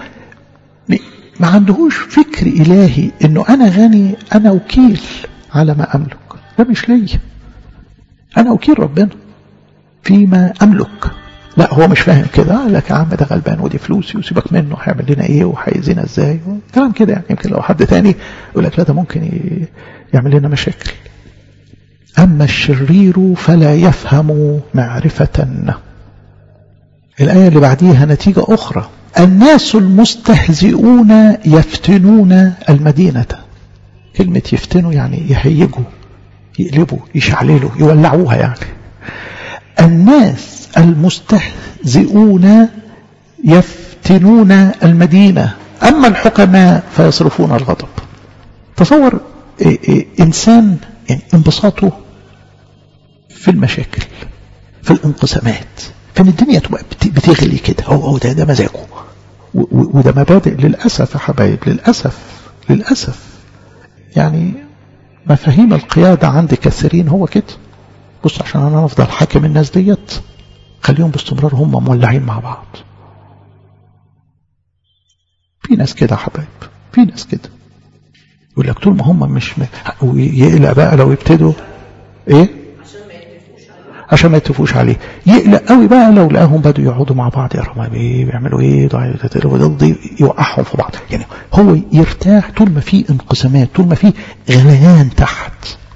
ما عندهوش فكر الهي انه انا غني انا وكيل على ما املك ده مش ليا انا وكيل ربنا فيما املك لا هو مش فاهم كده لك يا عم ده غلبان ودي فلوسي وسيبك منه هيعمل لنا ايه وهيأذينا ازاي كلام كده يعني يمكن لو حد تاني يقول لك لا ده ممكن يعمل لنا مشاكل اما الشرير فلا يفهم معرفة الآية اللي بعديها نتيجة أخرى الناس المستهزئون يفتنون المدينة كلمة يفتنوا يعني يهيجوا يقلبوا يشعللوا يولعوها يعني الناس المستهزئون يفتنون المدينة أما الحكماء فيصرفون الغضب تصور إيه إيه إنسان يعني انبساطه في المشاكل في الانقسامات كان الدنيا تبقى بتغلي كده هو هو ده, ده مزاجه وده مبادئ للأسف يا حبايب للأسف للأسف يعني مفاهيم القيادة عند كثيرين هو كده بص عشان أنا أفضل حاكم الناس ديت خليهم باستمرار هم مولعين مع بعض في ناس كده يا حبايب في ناس كده يقول لك طول ما هم مش م... ويقلق بقى لو يبتدوا ايه عشان ما يتفقوش عليه يقلق قوي بقى لو لقاهم بدوا يقعدوا مع بعض يا رب ايه بيعملوا ايه ضي يوقعهم في بعض يعني هو يرتاح طول ما في انقسامات طول ما في غليان تحت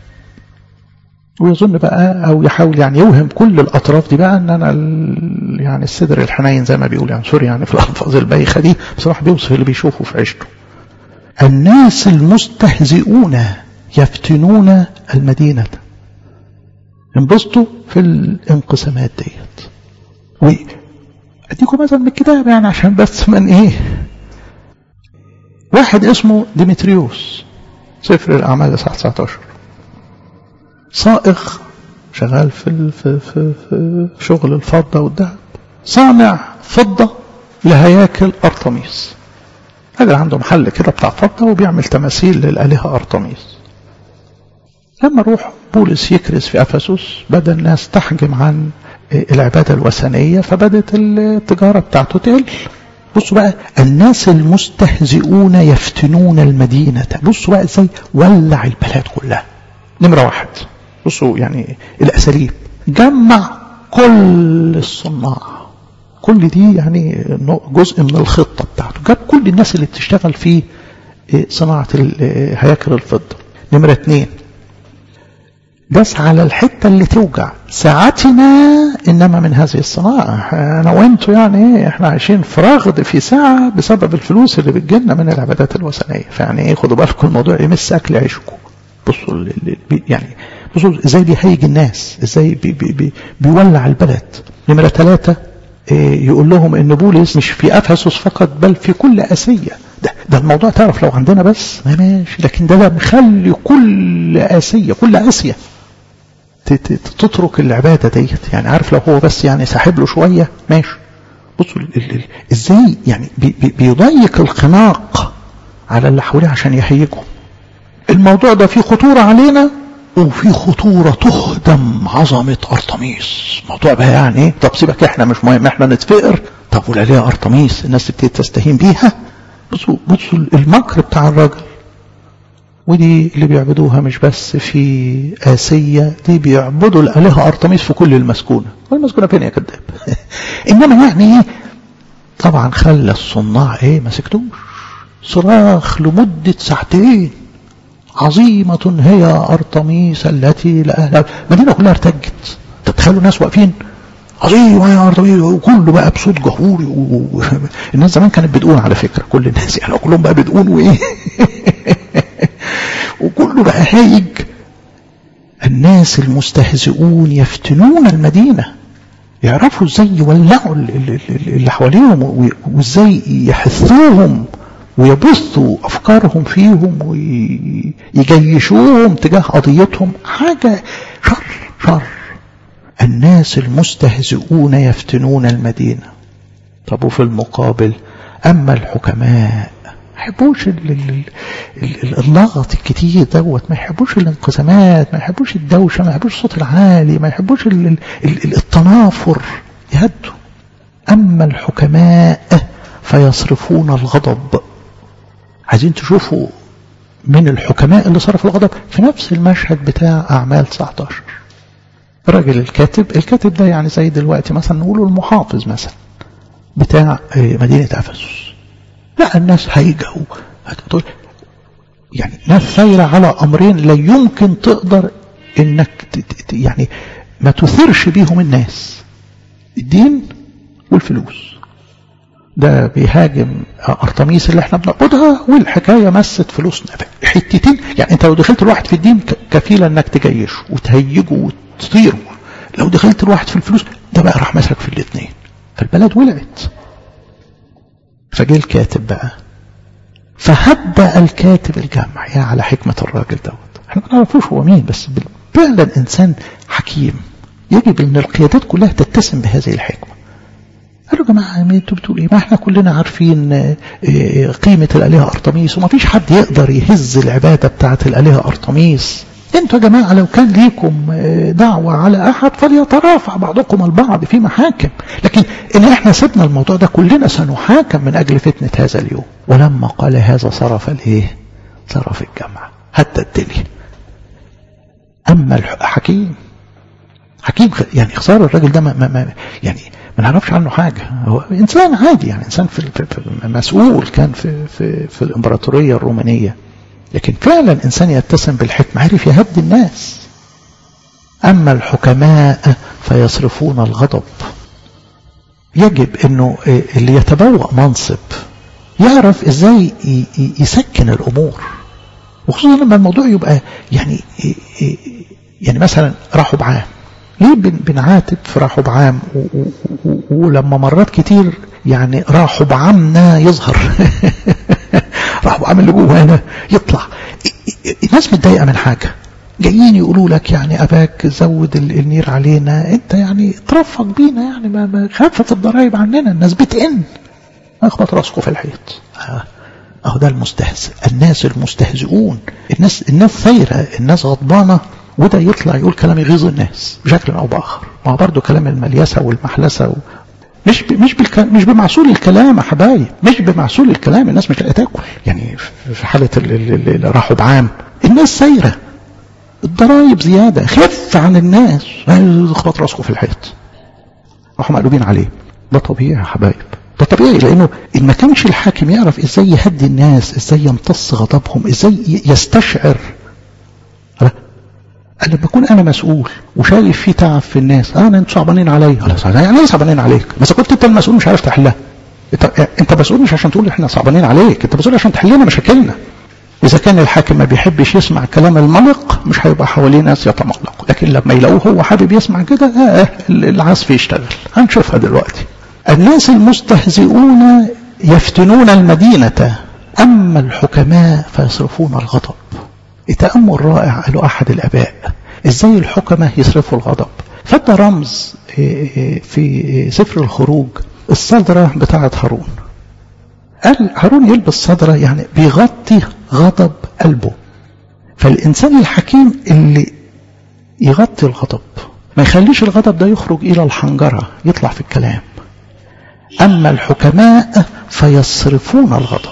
ويظن بقى او يحاول يعني يوهم كل الاطراف دي بقى ان انا يعني الصدر الحنين زي ما بيقول يعني سوري يعني في الالفاظ البايخه دي بصراحه بيوصف اللي بيشوفه في عيشته الناس المستهزئون يفتنون المدينه انبسطوا في الانقسامات ديت واديكم مثلا من الكتاب يعني عشان بس من ايه واحد اسمه ديمتريوس سفر الاعمال اصحاح 19 صائغ شغال في, في, في, في شغل الفضة والذهب صانع فضة لهياكل أرطميس هذا عنده محل كده بتاع فضة وبيعمل تماثيل للآلهة أرطميس لما روح بولس يكرز في أفسس بدأ الناس تحجم عن العبادة الوثنية فبدت التجارة بتاعته تقل بصوا بقى الناس المستهزئون يفتنون المدينة بصوا بقى ازاي ولع البلاد كلها نمرة واحد بصوا يعني الأساليب جمع كل الصناع كل دي يعني جزء من الخطة بتاعته جاب كل الناس اللي بتشتغل في صناعة هياكل الفضة نمرة اتنين داس على الحتة اللي توجع ساعتنا إنما من هذه الصناعة أنا وأنتوا يعني إيه إحنا عايشين في رغد في ساعة بسبب الفلوس اللي بتجيلنا من العبادات الوثنية فيعني إيه خدوا بالكم الموضوع يمس أكل عيشكم بصوا يعني بصوا ازاي بيهيج الناس ازاي بي بي بي بيولع البلد نمرة ثلاثة يقول لهم ان بولس مش في افسس فقط بل في كل اسيا ده, ده الموضوع تعرف لو عندنا بس ما ماشي لكن ده, ده مخلي كل اسيا كل اسيا تترك العبادة ديت يعني عارف لو هو بس يعني ساحب له شوية ماشي بصوا ازاي يعني بي بي بيضيق الخناق على اللي حواليه عشان يهيجهم الموضوع ده فيه خطورة علينا وفي خطورة تهدم عظمة أرطميس موضوع بقى يعني ايه طب سيبك احنا مش مهم احنا نتفقر طب والآلهة أرطميس الناس بتبتدي تستهين بيها بصوا بصوا المكر بتاع الراجل ودي اللي بيعبدوها مش بس في آسيا دي بيعبدوا الآلهة أرطميس في كل المسكونة والمسكونة فين يا كذاب إنما يعني ايه طبعا خلى الصناع ايه ما سكتوش صراخ لمدة ساعتين عظيمة هي أرطميس التي لأهلها المدينة كلها ارتجت تتخيلوا الناس واقفين عظيمة يا أرطميس وكله بقى بصوت جهوري و... الناس زمان كانت بتقول على فكرة كل الناس يعني كلهم بقى بتقول وإيه وكله بقى هايج الناس المستهزئون يفتنون المدينة يعرفوا ازاي يولعوا اللي حواليهم وازاي يحثوهم ويبثوا أفكارهم فيهم ويجيشوهم تجاه قضيتهم حاجة شر شر الناس المستهزئون يفتنون المدينة طب وفي المقابل أما الحكماء ما يحبوش اللغط الكتير دوت ما يحبوش الانقسامات ما يحبوش الدوشة ما يحبوش الصوت العالي ما يحبوش التنافر يهدوا أما الحكماء فيصرفون الغضب عايزين تشوفوا من الحكماء اللي صرفوا الغضب في نفس المشهد بتاع أعمال 19 الراجل الكاتب الكاتب ده يعني زي دلوقتي مثلا نقوله المحافظ مثلا بتاع مدينة أفسس لا الناس هيجوا هتقول يعني ناس سايرة على أمرين لا يمكن تقدر إنك يعني ما تثيرش بيهم الناس الدين والفلوس ده بيهاجم أرطميس اللي احنا بنعبدها والحكاية مست فلوسنا حتتين يعني انت لو دخلت الواحد في الدين كفيلة انك تجيشه وتهيجه وتطيره لو دخلت الواحد في الفلوس ده بقى راح مسك في الاثنين فالبلد ولعت فجه الكاتب بقى فهدأ الكاتب الجمع يا على حكمة الراجل دوت احنا ما نعرفوش هو مين بس فعلا انسان حكيم يجب ان القيادات كلها تتسم بهذه الحكمه قالوا يا جماعة انتوا بتقولوا ايه ما احنا كلنا عارفين قيمة الآلهة أرطميس وما فيش حد يقدر يهز العبادة بتاعة الآلهة أرطميس انتوا يا جماعة لو كان ليكم دعوة على أحد فليترافع بعضكم البعض في محاكم لكن إن احنا سيبنا الموضوع ده كلنا سنحاكم من أجل فتنة هذا اليوم ولما قال هذا صرف الايه صرف الجمع حتى الدنيا أما الحكيم حكيم يعني خسارة الراجل ده ما, ما, ما يعني ما نعرفش عنه حاجة هو إنسان عادي يعني إنسان في, في, في مسؤول كان في, في, في الإمبراطورية الرومانية لكن فعلا إنسان يتسم بالحكمة عرف يهدي الناس أما الحكماء فيصرفون الغضب يجب أنه اللي يتبوأ منصب يعرف إزاي يسكن الأمور وخصوصا لما الموضوع يبقى يعني يعني مثلا راحوا بعام ليه بنعاتب في راحوا بعام ولما مرات كتير يعني راحوا بعامنا يظهر راحوا بعام اللي جوانا يطلع الناس متضايقه من حاجه جايين يقولوا لك يعني اباك زود النير علينا انت يعني ترفق بينا يعني ما, ما خفف الضرايب عننا الناس بتئن اخبط راسكم في الحيط اهو ده المستهزئ الناس المستهزئون الناس الناس ثايره الناس غضبانه وده يطلع يقول كلام يغيظ الناس بشكل او باخر ما برضه كلام المليسه والمحلسه و... مش ب... مش بالك... مش بمعسول الكلام يا حبايب مش بمعسول الكلام الناس مش لاقيه تاكل يعني في حاله اللي راحوا بعام الناس سايره الضرايب زياده خف عن الناس خبط راسكم في الحيط راحوا مقلوبين عليه ده طبيعي يا حبايب ده طبيعي لانه ان ما كانش الحاكم يعرف ازاي يهدي الناس ازاي يمتص غضبهم ازاي يستشعر قال لما اكون انا مسؤول وشايف في تعب في الناس انا انتوا صعبانين عليا خلاص يعني ايه صعبانين عليك بس كنت انت المسؤول مش عارف تحلها انت انت مسؤول مش عشان تقول احنا صعبانين عليك انت مسؤول عشان تحل لنا مشاكلنا اذا كان الحاكم ما بيحبش يسمع كلام الملق مش هيبقى حواليه ناس يتملقوا لكن لما يلاقوه هو حابب يسمع كده اه العصف يشتغل هنشوفها دلوقتي الناس المستهزئون يفتنون المدينه اما الحكماء فيصرفون الغضب تأمل رائع قاله أحد الآباء إزاي الحكمة يصرفوا الغضب فده رمز في سفر الخروج الصدرة بتاعة هارون قال هارون يلبس صدرة يعني بيغطي غضب قلبه فالإنسان الحكيم اللي يغطي الغضب ما يخليش الغضب ده يخرج إلى الحنجرة يطلع في الكلام أما الحكماء فيصرفون الغضب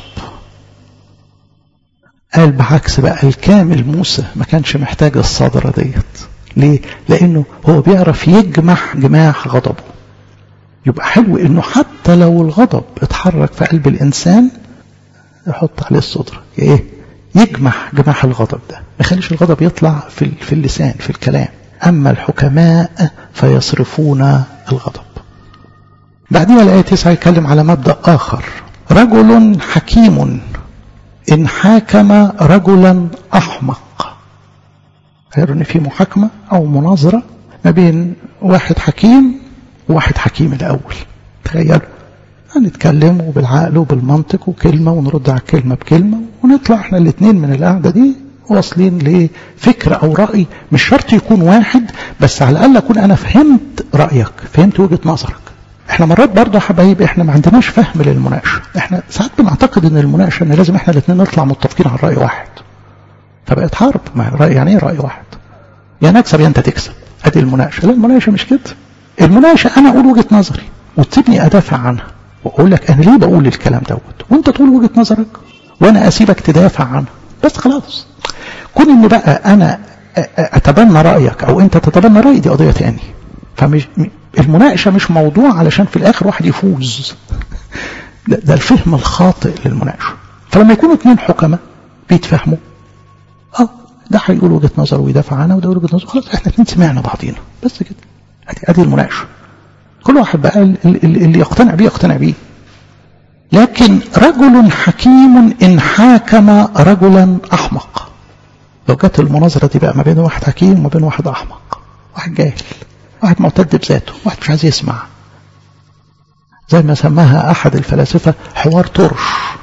قال بعكس بقى الكامل موسى ما كانش محتاج الصدرة ديت ليه؟ لأنه هو بيعرف يجمح جماح غضبه يبقى حلو انه حتى لو الغضب اتحرك في قلب الانسان يحط عليه الصدرة ايه يجمح جماح الغضب ده ما يخليش الغضب يطلع في في اللسان في الكلام اما الحكماء فيصرفون الغضب بعدين الآية 9 يتكلم على مبدأ آخر رجل حكيم إن حاكم رجلا أحمق غير إن في محاكمة أو مناظرة ما بين واحد حكيم وواحد حكيم الأول تخيلوا هنتكلم وبالعقل وبالمنطق وكلمة ونرد على الكلمة بكلمة ونطلع احنا الاثنين من القعدة دي واصلين لفكرة أو رأي مش شرط يكون واحد بس على الأقل أكون أنا فهمت رأيك فهمت وجهة نظرك احنا مرات برضه يا حبايب احنا ما عندناش فهم للمناقشه احنا ساعات بنعتقد ان المناقشه ان لازم احنا الاثنين نطلع متفقين على راي واحد فبقت حرب ما رأي يعني ايه راي واحد يا نكسب يا انت تكسب ادي المناقشه لا المناقشه مش كده المناقشه انا اقول وجهه نظري وتسيبني ادافع عنها واقول لك انا ليه بقول الكلام دوت وانت تقول وجهه نظرك وانا اسيبك تدافع عنها بس خلاص كون ان بقى انا اتبنى رايك او انت تتبنى رايي دي قضيه تاني فمش المناقشة مش موضوع علشان في الآخر واحد يفوز ده, ده الفهم الخاطئ للمناقشة فلما يكونوا اثنين حكماء بيتفهموا اه ده هيقول وجهة نظر ويدافع عنها وده يقول وجهة نظر خلاص احنا اثنين سمعنا بعضينا بس كده ادي ادي المناقشة كل واحد بقى اللي يقتنع بيه يقتنع بيه لكن رجل حكيم إن حاكم رجلا أحمق لو جت المناظرة دي بقى ما بين واحد حكيم وما بين واحد أحمق واحد جاهل واحد معتد بذاته واحد مش عايز يسمع زي ما سماها أحد الفلاسفة حوار طرش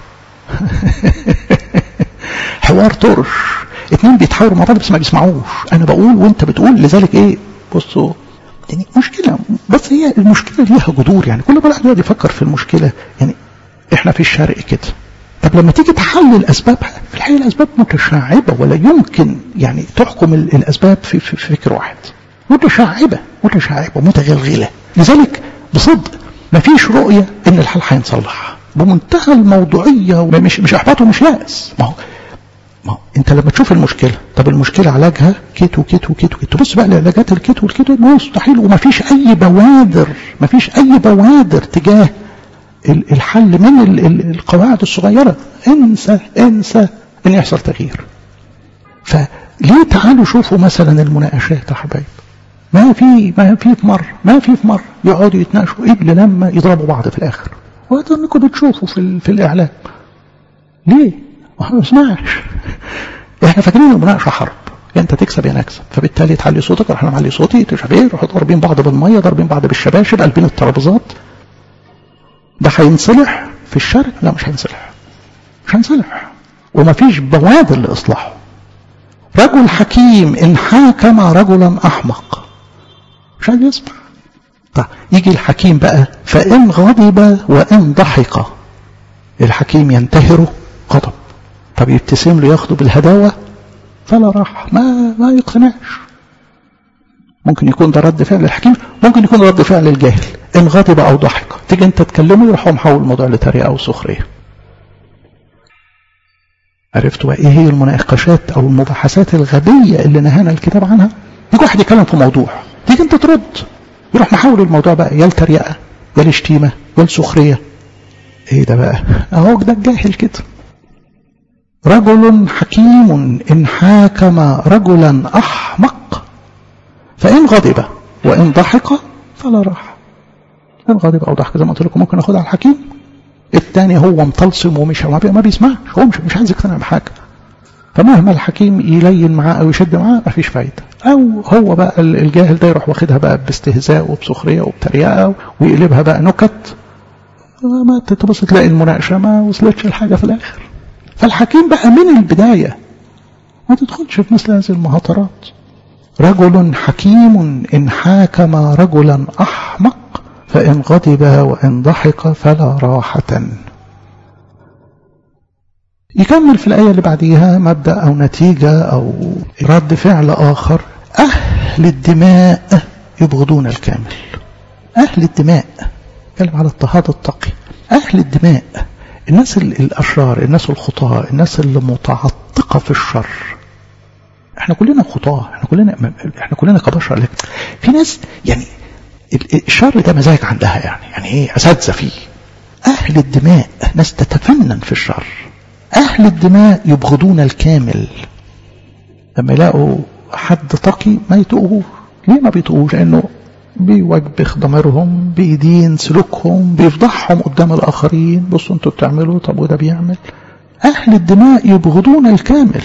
حوار طرش اتنين بيتحاوروا مع بعض بس ما بيسمعوش انا بقول وانت بتقول لذلك ايه بصوا يعني مشكلة بس هي المشكلة ليها جذور يعني كل ما الواحد يقعد يفكر في المشكلة يعني احنا في الشرق كده طب لما تيجي تحلل اسبابها في الحقيقة الاسباب متشعبة ولا يمكن يعني تحكم الاسباب في, في, في فكر واحد متشعبة متشعبة متغلغلة لذلك بصدق ما فيش رؤية ان الحال هينصلح بمنتهى الموضوعية مش مش احباط ومش يأس ما هو ما انت لما تشوف المشكله طب المشكله علاجها كيت وكيت وكيت وكيت تبص بقى لعلاجات الكيت والكيت مستحيل وما فيش اي بوادر ما فيش اي بوادر تجاه الحل من القواعد الصغيره انسى انسى ان يحصل تغيير فليه تعالوا شوفوا مثلا المناقشات يا حبايب ما في ما في في مره ما في في مره يقعدوا يتناقشوا قبل لما يضربوا بعض في الاخر وهذا انكم بتشوفوا في, في الاعلام ليه؟ ما بسمعش احنا فاكرين المناقشه حرب يا انت تكسب يا نكسب فبالتالي تعلي صوتك احنا نعلي صوتي تشوف ايه يروحوا ضاربين بعض بالميه ضاربين بعض بالشباشب قلبين الترابيزات ده هينصلح في الشرق لا مش هينصلح مش هينصلح ومفيش بوادر لاصلاحه رجل حكيم ان حاكم رجلا احمق مش عايز يسمع طيب يجي الحكيم بقى فان غضب وان ضحك الحكيم ينتهره غضب طب يبتسم له ياخده بالهداوه فلا راح ما ما يقتنعش ممكن يكون ده رد فعل الحكيم ممكن يكون رد فعل الجاهل ان غضب او ضحك تيجي انت تكلمه يروح هو محول الموضوع لتريقه او سخريه عرفتوا بقى ايه هي المناقشات او المباحثات الغبيه اللي نهانا الكتاب عنها يجي واحد يتكلم في موضوع تيجي انت ترد يروح محول الموضوع بقى يا التريقه يا الشتيمه يا السخريه ايه ده بقى اهو ده الجاهل كده رجل حكيم ان حاكم رجلا احمق فان غضب وان ضحك فلا راح ان غضب او ضحك زي ما قلت لكم ممكن ناخدها على الحكيم الثاني هو مطلسم ومش ما بيسمعش هو مش, مش عايز يقتنع بحاجه فمهما الحكيم يلين معاه او يشد معاه مفيش فايده او هو بقى الجاهل ده يروح واخدها بقى باستهزاء وبسخريه وبتريقه ويقلبها بقى نكت ما تبص تلاقي المناقشه ما وصلتش لحاجه في الاخر فالحكيم بقى من البدايه ما تدخلش في مثل هذه المهاترات رجل حكيم ان حاكم رجلا احمق فإن غضب وإن ضحك فلا راحة يكمل في الآية اللي بعديها مبدأ أو نتيجة أو رد فعل آخر أهل الدماء يبغضون الكامل أهل الدماء كلم على اضطهاد التقي أهل الدماء الناس الأشرار الناس الخطاة الناس اللي متعطقة في الشر احنا كلنا خطاة احنا كلنا احنا كلنا كبشر لكن في ناس يعني الشر ده مزاج عندها يعني يعني ايه اساتذه فيه اهل الدماء ناس تتفنن في الشر اهل الدماء يبغضون الكامل لما يلاقوا حد تقي ما يتقوهوش ليه ما بيتقوهوش لانه بيوجبخ ضميرهم بيدين سلوكهم بيفضحهم قدام الاخرين بصوا انتوا بتعملوا طب وده بيعمل اهل الدماء يبغضون الكامل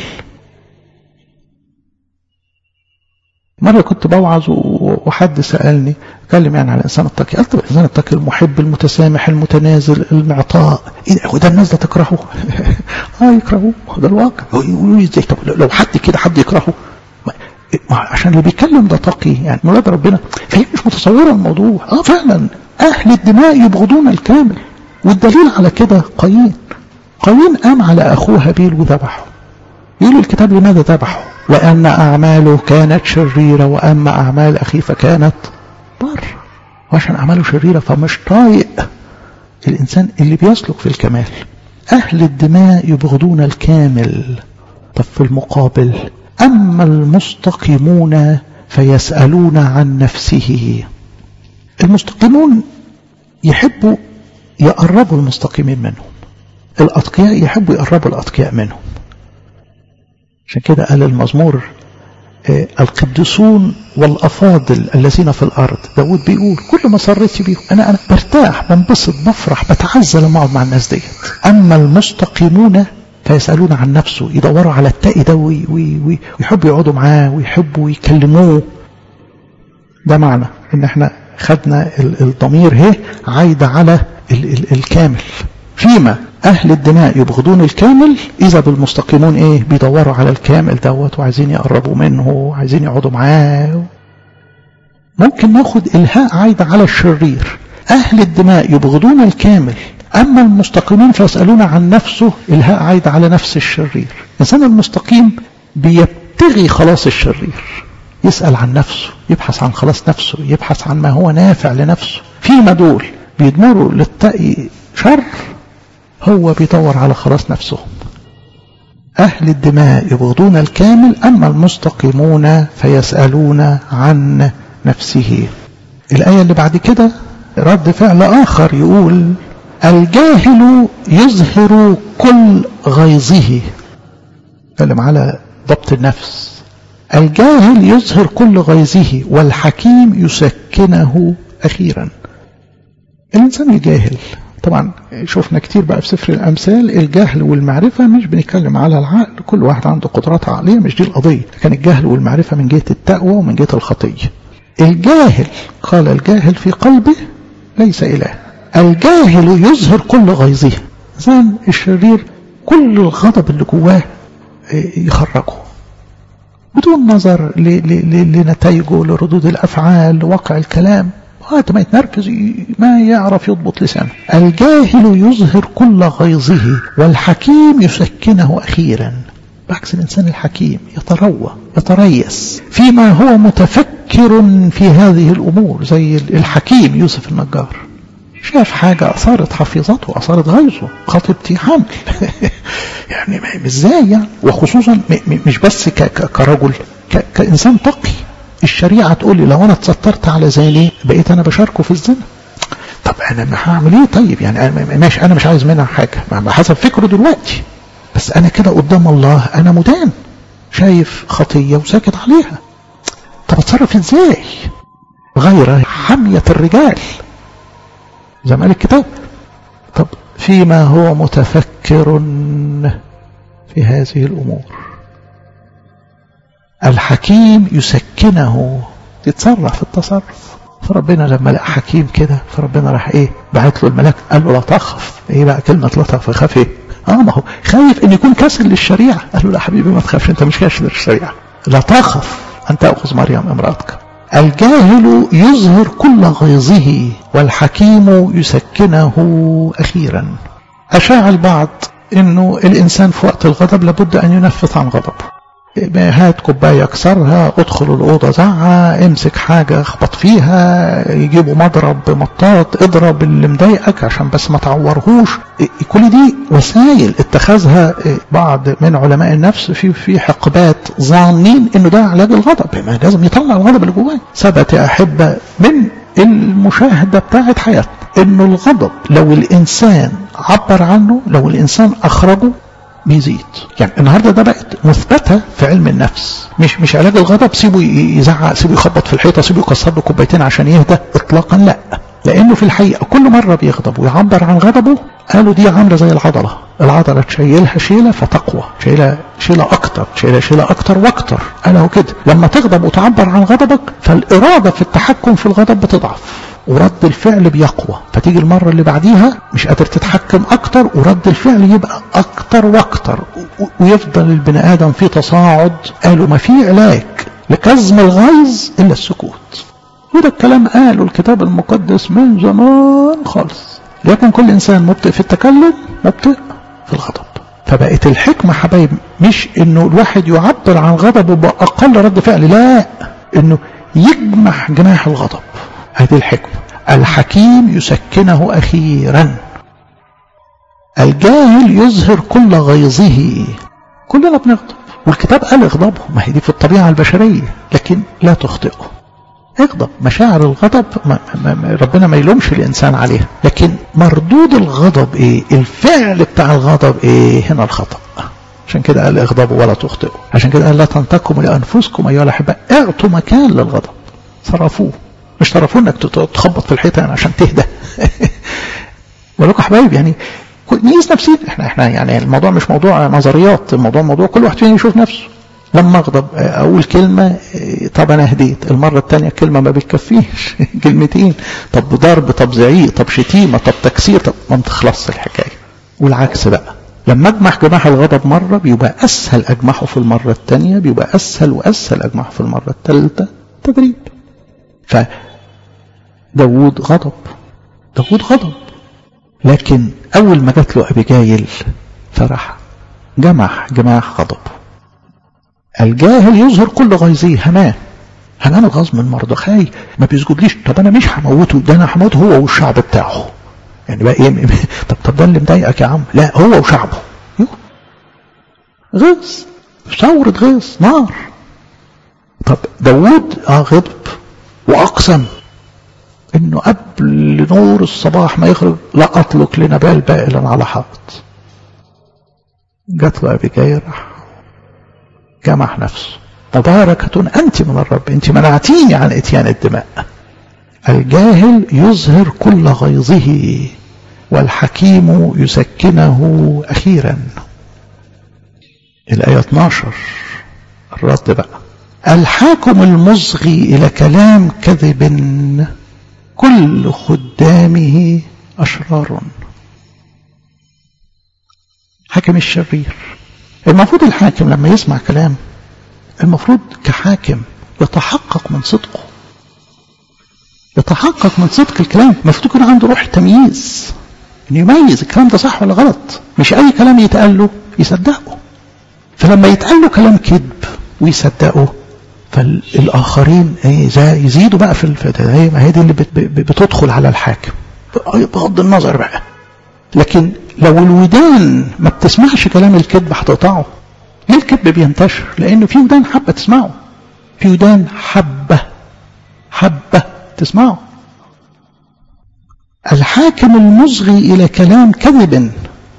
مرة كنت بوعظ وحد سألني اتكلم يعني على الإنسان التقي قلت الإنسان التقي المحب المتسامح المتنازل المعطاء إيه ده وده الناس ده تكرهه اه يكرهوه ده الواقع يقولوا ازاي طب لو حد كده حد يكرهه عشان اللي بيتكلم ده تقي يعني مراد ربنا فهي مش متصورة الموضوع اه فعلا أهل الدماء يبغضون الكامل والدليل على كده قايين قايين قام على أخوه هابيل وذبحه يقول الكتاب لماذا ذبحه وأن أعماله كانت شريرة وأما أعمال أخيه فكانت بر وعشان أعماله شريرة فمش طايق الإنسان اللي بيسلك في الكمال أهل الدماء يبغضون الكامل طب في المقابل أما المستقيمون فيسألون عن نفسه المستقيمون يحبوا يقربوا المستقيمين منهم الأتقياء يحبوا يقربوا الأتقياء منهم عشان كده قال المزمور آه القديسون والأفاضل الذين في الأرض داود بيقول كل ما صريت بيهم أنا أنا برتاح بنبسط بفرح بتعزى لما أقعد مع الناس ديت أما المستقيمون فيسألون عن نفسه يدوروا على التقي ده ويحبوا يقعدوا معاه ويحبوا يكلموه ده معنى ان احنا خدنا الضمير هي عايدة على ال ال الكامل فيما أهل الدماء يبغضون الكامل إذا بالمستقيمون إيه بيدوروا على الكامل دوت وعايزين يقربوا منه وعايزين يقعدوا معاه ممكن ناخد إلهاء عايدة على الشرير أهل الدماء يبغضون الكامل أما المستقيمين فيسألون عن نفسه إلهاء عايدة على نفس الشرير الإنسان المستقيم بيبتغي خلاص الشرير يسأل عن نفسه يبحث عن خلاص نفسه يبحث عن ما هو نافع لنفسه فيما دول بيدمروا للتقي شر هو بيدور على خلاص نفسهم أهل الدماء يبغضون الكامل أما المستقيمون فيسألون عن نفسه الآية اللي بعد كده رد فعل آخر يقول الجاهل يظهر كل غيظه تكلم على ضبط النفس الجاهل يظهر كل غيظه والحكيم يسكنه أخيرا الإنسان الجاهل طبعا شفنا كتير بقى في سفر الأمثال الجهل والمعرفة مش بنتكلم على العقل كل واحد عنده قدرات عقلية مش دي القضية لكن الجهل والمعرفة من جهة التقوى ومن جهة الخطية الجاهل قال الجاهل في قلبه ليس إله الجاهل يظهر كل غيظه زين الشرير كل الغضب اللي جواه يخرجه بدون نظر لنتائجه لردود الأفعال لواقع الكلام وقت ما يتنرفز ما يعرف يضبط لسانه الجاهل يظهر كل غيظه والحكيم يسكنه أخيرا بعكس الإنسان الحكيم يتروى يتريس فيما هو متفكر في هذه الأمور زي الحكيم يوسف النجار شاف حاجة أثارت حفيظته أثارت غيظه خطيبتي حمل يعني ازاي يعني وخصوصا مش بس كرجل كإنسان تقي الشريعة تقول لي لو أنا اتسترت على زاني بقيت أنا بشاركه في الزنا طب أنا هعمل إيه طيب يعني أنا ماشي أنا مش عايز منها حاجة حسب فكره دلوقتي بس أنا كده قدام الله أنا مدان شايف خطية وساكت عليها طب اتصرف ازاي غير حمية الرجال زي ما قال الكتاب طب فيما هو متفكر في هذه الأمور الحكيم يسكنه يتصرف في التصرف فربنا لما لقى حكيم كده فربنا راح ايه بعت له الملاك قال له لا تخف ايه بقى كلمة لا تخف خاف ايه اه ما هو خايف ان يكون كسر للشريعة قال له لا حبيبي ما تخافش انت مش كاسر للشريعة لا تخف ان تأخذ مريم امرأتك الجاهل يظهر كل غيظه والحكيم يسكنه أخيرا أشاع البعض أنه الإنسان في وقت الغضب لابد أن ينفث عن غضبه هات كوبايه اكسرها ادخل الاوضه زعها امسك حاجه اخبط فيها يجيبوا مضرب مطاط اضرب اللي مضايقك عشان بس ما تعورهوش كل دي وسائل اتخذها بعض من علماء النفس في في حقبات ظانين انه ده علاج الغضب ما لازم يطلع الغضب اللي جواه ثبت يا احبه من المشاهده بتاعت حياتنا انه الغضب لو الانسان عبر عنه لو الانسان اخرجه بيزيد يعني النهارده ده بقت مثبته في علم النفس مش مش علاج الغضب سيبه يزعق سيبه يخبط في الحيطه سيبه يكسر له كوبايتين عشان يهدى اطلاقا لا لانه في الحقيقه كل مره بيغضب ويعبر عن غضبه قالوا دي عامله زي العضله العضله تشيلها شيله فتقوى شيله شيله اكتر شيله شيله اكتر واكتر قالوا كده لما تغضب وتعبر عن غضبك فالاراده في التحكم في الغضب بتضعف ورد الفعل بيقوى فتيجي المرة اللي بعديها مش قادر تتحكم أكتر ورد الفعل يبقى أكتر وأكتر ويفضل البني آدم في تصاعد قالوا ما في علاج لكظم الغيظ إلا السكوت وده الكلام قاله الكتاب المقدس من زمان خالص ليكن كل إنسان مبطئ في التكلم مبطئ في الغضب فبقت الحكمة حبايب مش إنه الواحد يعبر عن غضبه بأقل رد فعل لا إنه يجمح جناح الغضب هذه الحكمة الحكيم يسكنه أخيرا الجاهل يظهر كل غيظه كلنا بنغضب والكتاب قال اغضبه ما هي دي في الطبيعة البشرية لكن لا تخطئه اغضب مشاعر الغضب ما ما ربنا ما يلومش الإنسان عليها لكن مردود الغضب ايه الفعل بتاع الغضب ايه هنا الخطأ عشان كده قال اغضبوا ولا تخطئوا عشان كده قال لا تنتقموا لأنفسكم أيها الأحباء اعطوا مكان للغضب صرفوه مش تعرفوا انك تخبط في الحيطه يعني عشان تهدى ولكم حبايب يعني نقيس نفسينا احنا احنا يعني الموضوع مش موضوع نظريات الموضوع موضوع كل واحد فينا يشوف نفسه لما اغضب اقول كلمه طب انا هديت المره الثانيه كلمه ما بتكفيش كلمتين طب ضرب طب زعيق طب شتيمه طب تكسير طب ما تخلصش الحكايه والعكس بقى لما اجمح جماح الغضب مره بيبقى اسهل اجمحه في المره الثانيه بيبقى اسهل واسهل اجمحه في المره الثالثه تدريب ف داود غضب داود غضب لكن أول ما جات له أبيجايل فرح جمح جماح غضب الجاهل يظهر كل غيظه همان همان الغاظ من مردخاي ما بيسجدليش طب انا مش هموته ده انا هموته هو والشعب بتاعه يعني بقى ايه طب طب ده اللي مضايقك يا عم لا هو وشعبه غيظ ثورة غيظ نار طب داوود اه غضب واقسم انه قبل نور الصباح ما يخرج لا اطلق لنبال بائلا على حائط جات له ابيجايل راح جمع نفسه مباركة أنت من الرب أنت منعتيني عن إتيان الدماء الجاهل يظهر كل غيظه والحكيم يسكنه أخيرا الآية 12 الرد بقى الحاكم المصغي إلى كلام كذب كل خدامه أشرار حاكم الشرير المفروض الحاكم لما يسمع كلام المفروض كحاكم يتحقق من صدقه يتحقق من صدق الكلام المفروض يكون عنده روح تمييز انه يميز الكلام ده صح ولا غلط مش اي كلام يتقال له يصدقه فلما يتقال له كلام كذب ويصدقه فالاخرين يزيدوا بقى في الفتاة ما هي دي اللي بتدخل على الحاكم بغض النظر بقى لكن لو الودان ما بتسمعش كلام الكذب هتقطعه ليه الكذب بينتشر لانه في ودان حابه تسمعه في ودان حبه حبه تسمعه الحاكم المصغي الى كلام كذب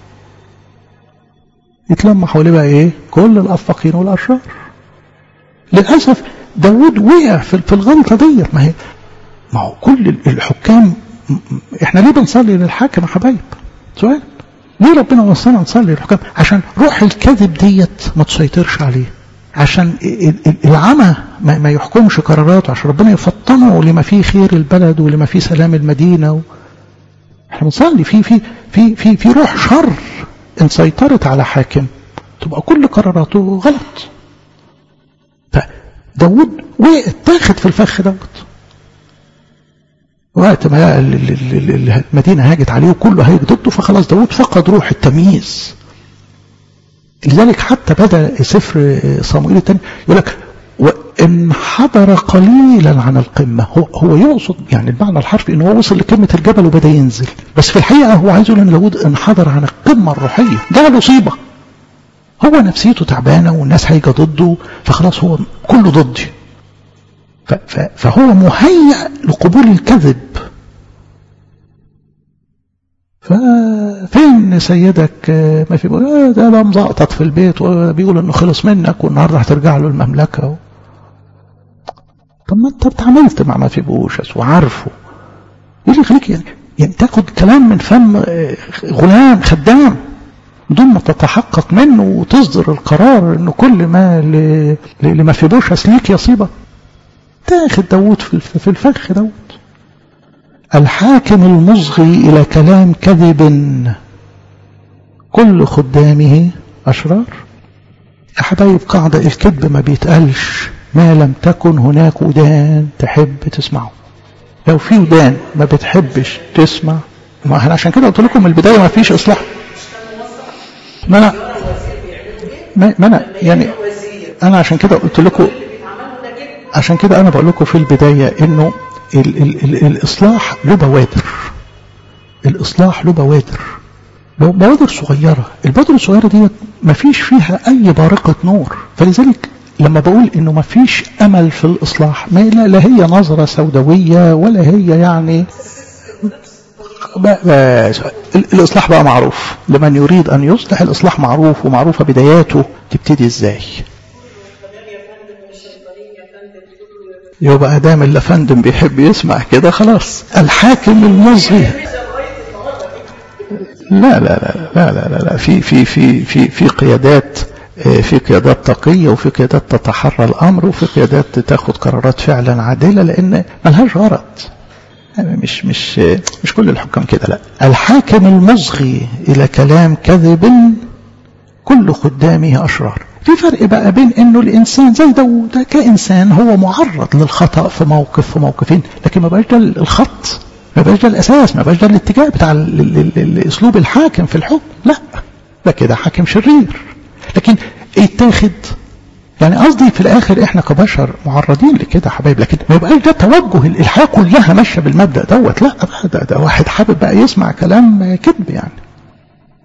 يتلم حواليه بقى ايه كل الافاقين والاشرار للاسف داود وقع في الغلطه ديت ما هي ما هو كل الحكام احنا ليه بنصلي للحاكم يا حبايب سؤال ليه ربنا وصلنا نصلي للحكام عشان روح الكذب ديت ما تسيطرش عليه عشان العمى ما يحكمش قراراته عشان ربنا يفطنه لما فيه خير البلد ولما فيه سلام المدينه و... احنا بنصلي في في في في في روح شر ان سيطرت على حاكم تبقى كل قراراته غلط فداود وقع تاخد في الفخ دوت وقت ما المدينة هاجت عليه وكله هاج ضده فخلاص داود فقد روح التمييز لذلك حتى بدأ سفر صموئيل الثاني يقول لك وانحدر قليلا عن القمة هو, هو يقصد يعني المعنى الحرفي ان هو وصل لقمة الجبل وبدأ ينزل بس في الحقيقة هو عايز يقول ان داود انحدر عن القمة الروحية ده مصيبة هو نفسيته تعبانة والناس هيجي ضده فخلاص هو كله ضدي فهو مهيأ لقبول الكذب ففين سيدك ما في بيقول ده ده مزقطط في البيت وبيقول انه خلص منك والنهارده هترجع له المملكه طب ما انت اتعاملت مع ما في بوشس وعارفه ايه اللي يخليك يعني, يعني تاخد كلام من فم غلام خدام بدون ما تتحقق منه وتصدر القرار انه كل ما لما في بوشس ليك يصيبك تاخد داود في الفخ داود الحاكم المصغي إلى كلام كذب كل خدامه أشرار يا حبايب قاعدة الكذب ما بيتقالش ما لم تكن هناك ودان تحب تسمعه لو في ودان ما بتحبش تسمع ما احنا عشان كده قلت لكم من البداية ما فيش إصلاح ما أنا ما, ما أنا يعني أنا عشان كده قلت لكم عشان كده أنا بقول لكم في البداية إنه ال ال ال الإصلاح له بوادر الإصلاح له بوادر بوادر صغيرة البوادر الصغيرة دي ما فيش فيها أي بارقة نور فلذلك لما بقول إنه ما فيش أمل في الإصلاح ما لا هي نظرة سوداوية ولا هي يعني الإصلاح بقى معروف لمن يريد أن يصلح الإصلاح معروف ومعروفة بداياته تبتدي إزاي يبقى دام الافندم بيحب يسمع كده خلاص الحاكم المصغي لا لا لا لا لا لا, لا. في في في في في قيادات في قيادات تقية وفي قيادات تتحرى الأمر وفي قيادات تاخد قرارات فعلا عادلة لأن ملهاش غرض يعني مش مش مش كل الحكام كده لا الحاكم المصغي إلى كلام كذب كل خدامه أشرار في فرق بقى بين انه الانسان زي ده كانسان هو معرض للخطا في موقف في موقفين لكن ما بقاش ده الخط ما بقاش ده الاساس ما بقاش ده الاتجاه بتاع الاسلوب الحاكم في الحكم لا ده كده حاكم شرير لكن يتاخد يعني قصدي في الاخر احنا كبشر معرضين لكده يا حبايب لكن ما يبقاش ده توجه الحياه كلها ماشيه بالمبدا دوت لا ده, ده, ده واحد حابب بقى يسمع كلام كذب يعني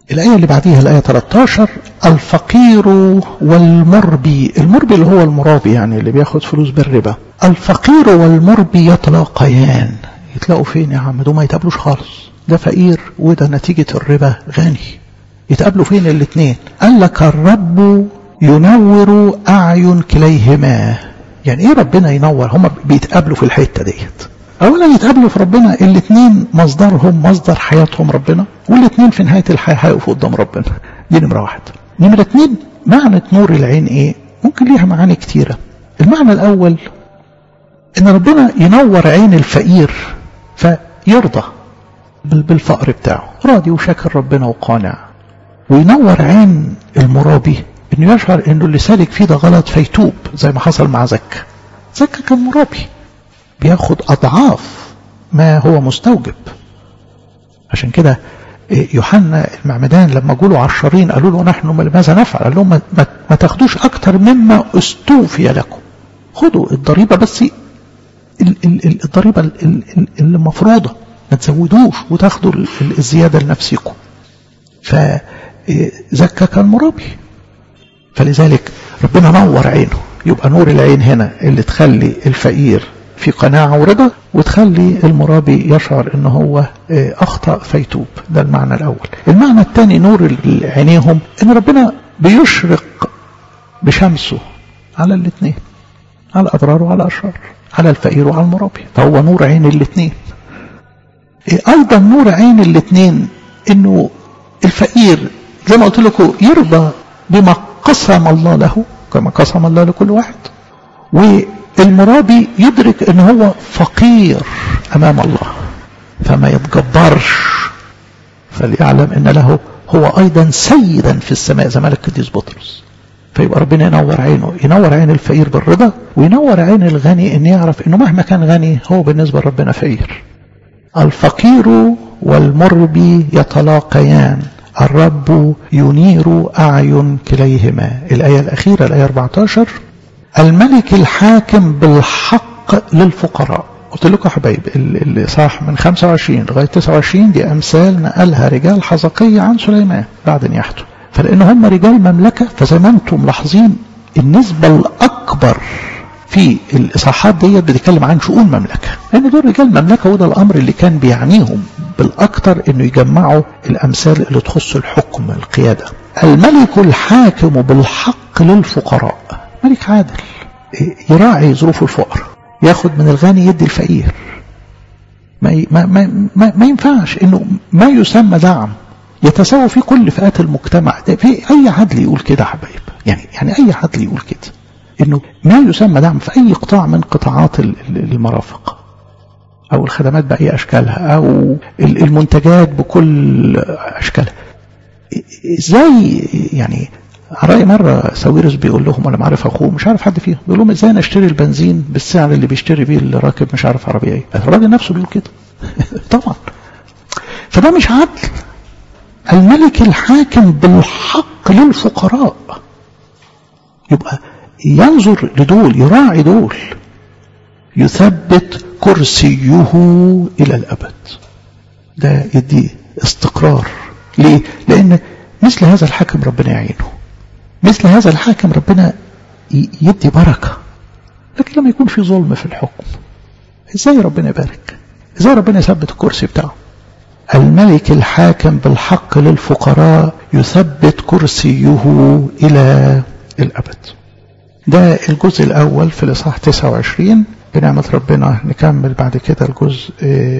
الآية اللي بعديها الآية 13 الفقير والمربي المربي اللي هو المرابي يعني اللي بياخد فلوس بالربا الفقير والمربي يتلاقيان يتلاقوا فين يا عم دول ما يتقابلوش خالص ده فقير وده نتيجة الربا غني يتقابلوا فين الاثنين قال لك الرب ينور أعين كليهما يعني ايه ربنا ينور هما بيتقابلوا في الحتة ديت اولا يتقابلوا في ربنا الاثنين مصدرهم مصدر حياتهم ربنا والاثنين في نهاية الحياة هيقفوا قدام ربنا دي نمرة واحد نمرة اتنين معنى نور العين ايه ممكن ليها معاني كتيرة المعنى الاول ان ربنا ينور عين الفقير فيرضى بالفقر بتاعه راضي وشاكر ربنا وقانع وينور عين المرابي انه يشعر انه اللي سالك فيه ده غلط فيتوب زي ما حصل مع زكا زكا كان مرابي بياخد اضعاف ما هو مستوجب عشان كده يوحنا المعمدان لما جولوا عشرين قالوا له نحن ماذا نفعل قال لهم ما, ما تاخدوش اكتر مما استوفي لكم خدوا الضريبة بس الضريبة المفروضة ما تزودوش وتاخدوا الزيادة لنفسكم فزكا كان مرابي فلذلك ربنا نور عينه يبقى نور العين هنا اللي تخلي الفقير في قناعة ورضا وتخلي المرابي يشعر ان هو اخطأ فيتوب ده المعنى الاول المعنى الثاني نور عينيهم ان ربنا بيشرق بشمسه على الاثنين على الاضرار وعلى الاشرار على الفقير وعلى المرابي فهو نور عين الاثنين ايضا نور عين الاثنين انه الفقير زي ما قلت لكم يرضى بما قسم الله له كما قسم الله لكل واحد والمرابي يدرك ان هو فقير امام الله فما يتجبرش فليعلم ان له هو ايضا سيدا في السماء زي ما القديس بطرس فيبقى ربنا ينور عينه ينور عين الفقير بالرضا وينور عين الغني ان يعرف انه مهما كان غني هو بالنسبه لربنا فقير الفقير والمربي يتلاقيان الرب ينير أعين كليهما الآية الأخيرة الآية 14 الملك الحاكم بالحق للفقراء قلت لكم يا حبايب اللي صح من 25 لغاية 29 دي أمثال نقلها رجال حزقية عن سليمان بعد نياحته فلأن هم رجال مملكة فزي ما انتم ملاحظين النسبة الأكبر في الإصحاحات ديت بتتكلم عن شؤون مملكة لأن دول رجال مملكة وده الأمر اللي كان بيعنيهم بالأكثر أنه يجمعوا الأمثال اللي تخص الحكم القيادة الملك الحاكم بالحق للفقراء ملك عادل يراعي ظروف الفقر ياخد من الغني يدي الفقير ما, ما, ما, ما, ما ينفعش أنه ما يسمى دعم يتساوى في كل فئات المجتمع ده في أي عدل يقول كده حبايب يعني يعني أي عدل يقول كده انه ما يسمى دعم في اي قطاع من قطاعات المرافق او الخدمات باي اشكالها او المنتجات بكل اشكالها ازاي يعني على رأي مرة ساويرس بيقول لهم ولا معرف أخوه مش عارف حد فيهم بيقول لهم إزاي أنا أشتري البنزين بالسعر اللي بيشتري بيه اللي راكب مش عارف عربية إيه الراجل نفسه بيقول كده طبعا فده مش عدل الملك الحاكم بالحق للفقراء يبقى ينظر لدول يراعي دول يثبت كرسيه إلى الأبد ده يدي استقرار ليه؟ لأن مثل هذا الحاكم ربنا يعينه مثل هذا الحاكم ربنا يدي بركة لكن لما يكون في ظلم في الحكم ازاي ربنا يبارك ازاي ربنا يثبت الكرسي بتاعه الملك الحاكم بالحق للفقراء يثبت كرسيه إلى الأبد ده الجزء الأول في الإصحاح 29 بنعمة ربنا نكمل بعد كده الجزء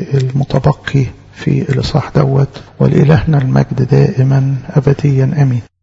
المتبقي في الإصحاح دوت ولإلهنا المجد دائما أبديا أمين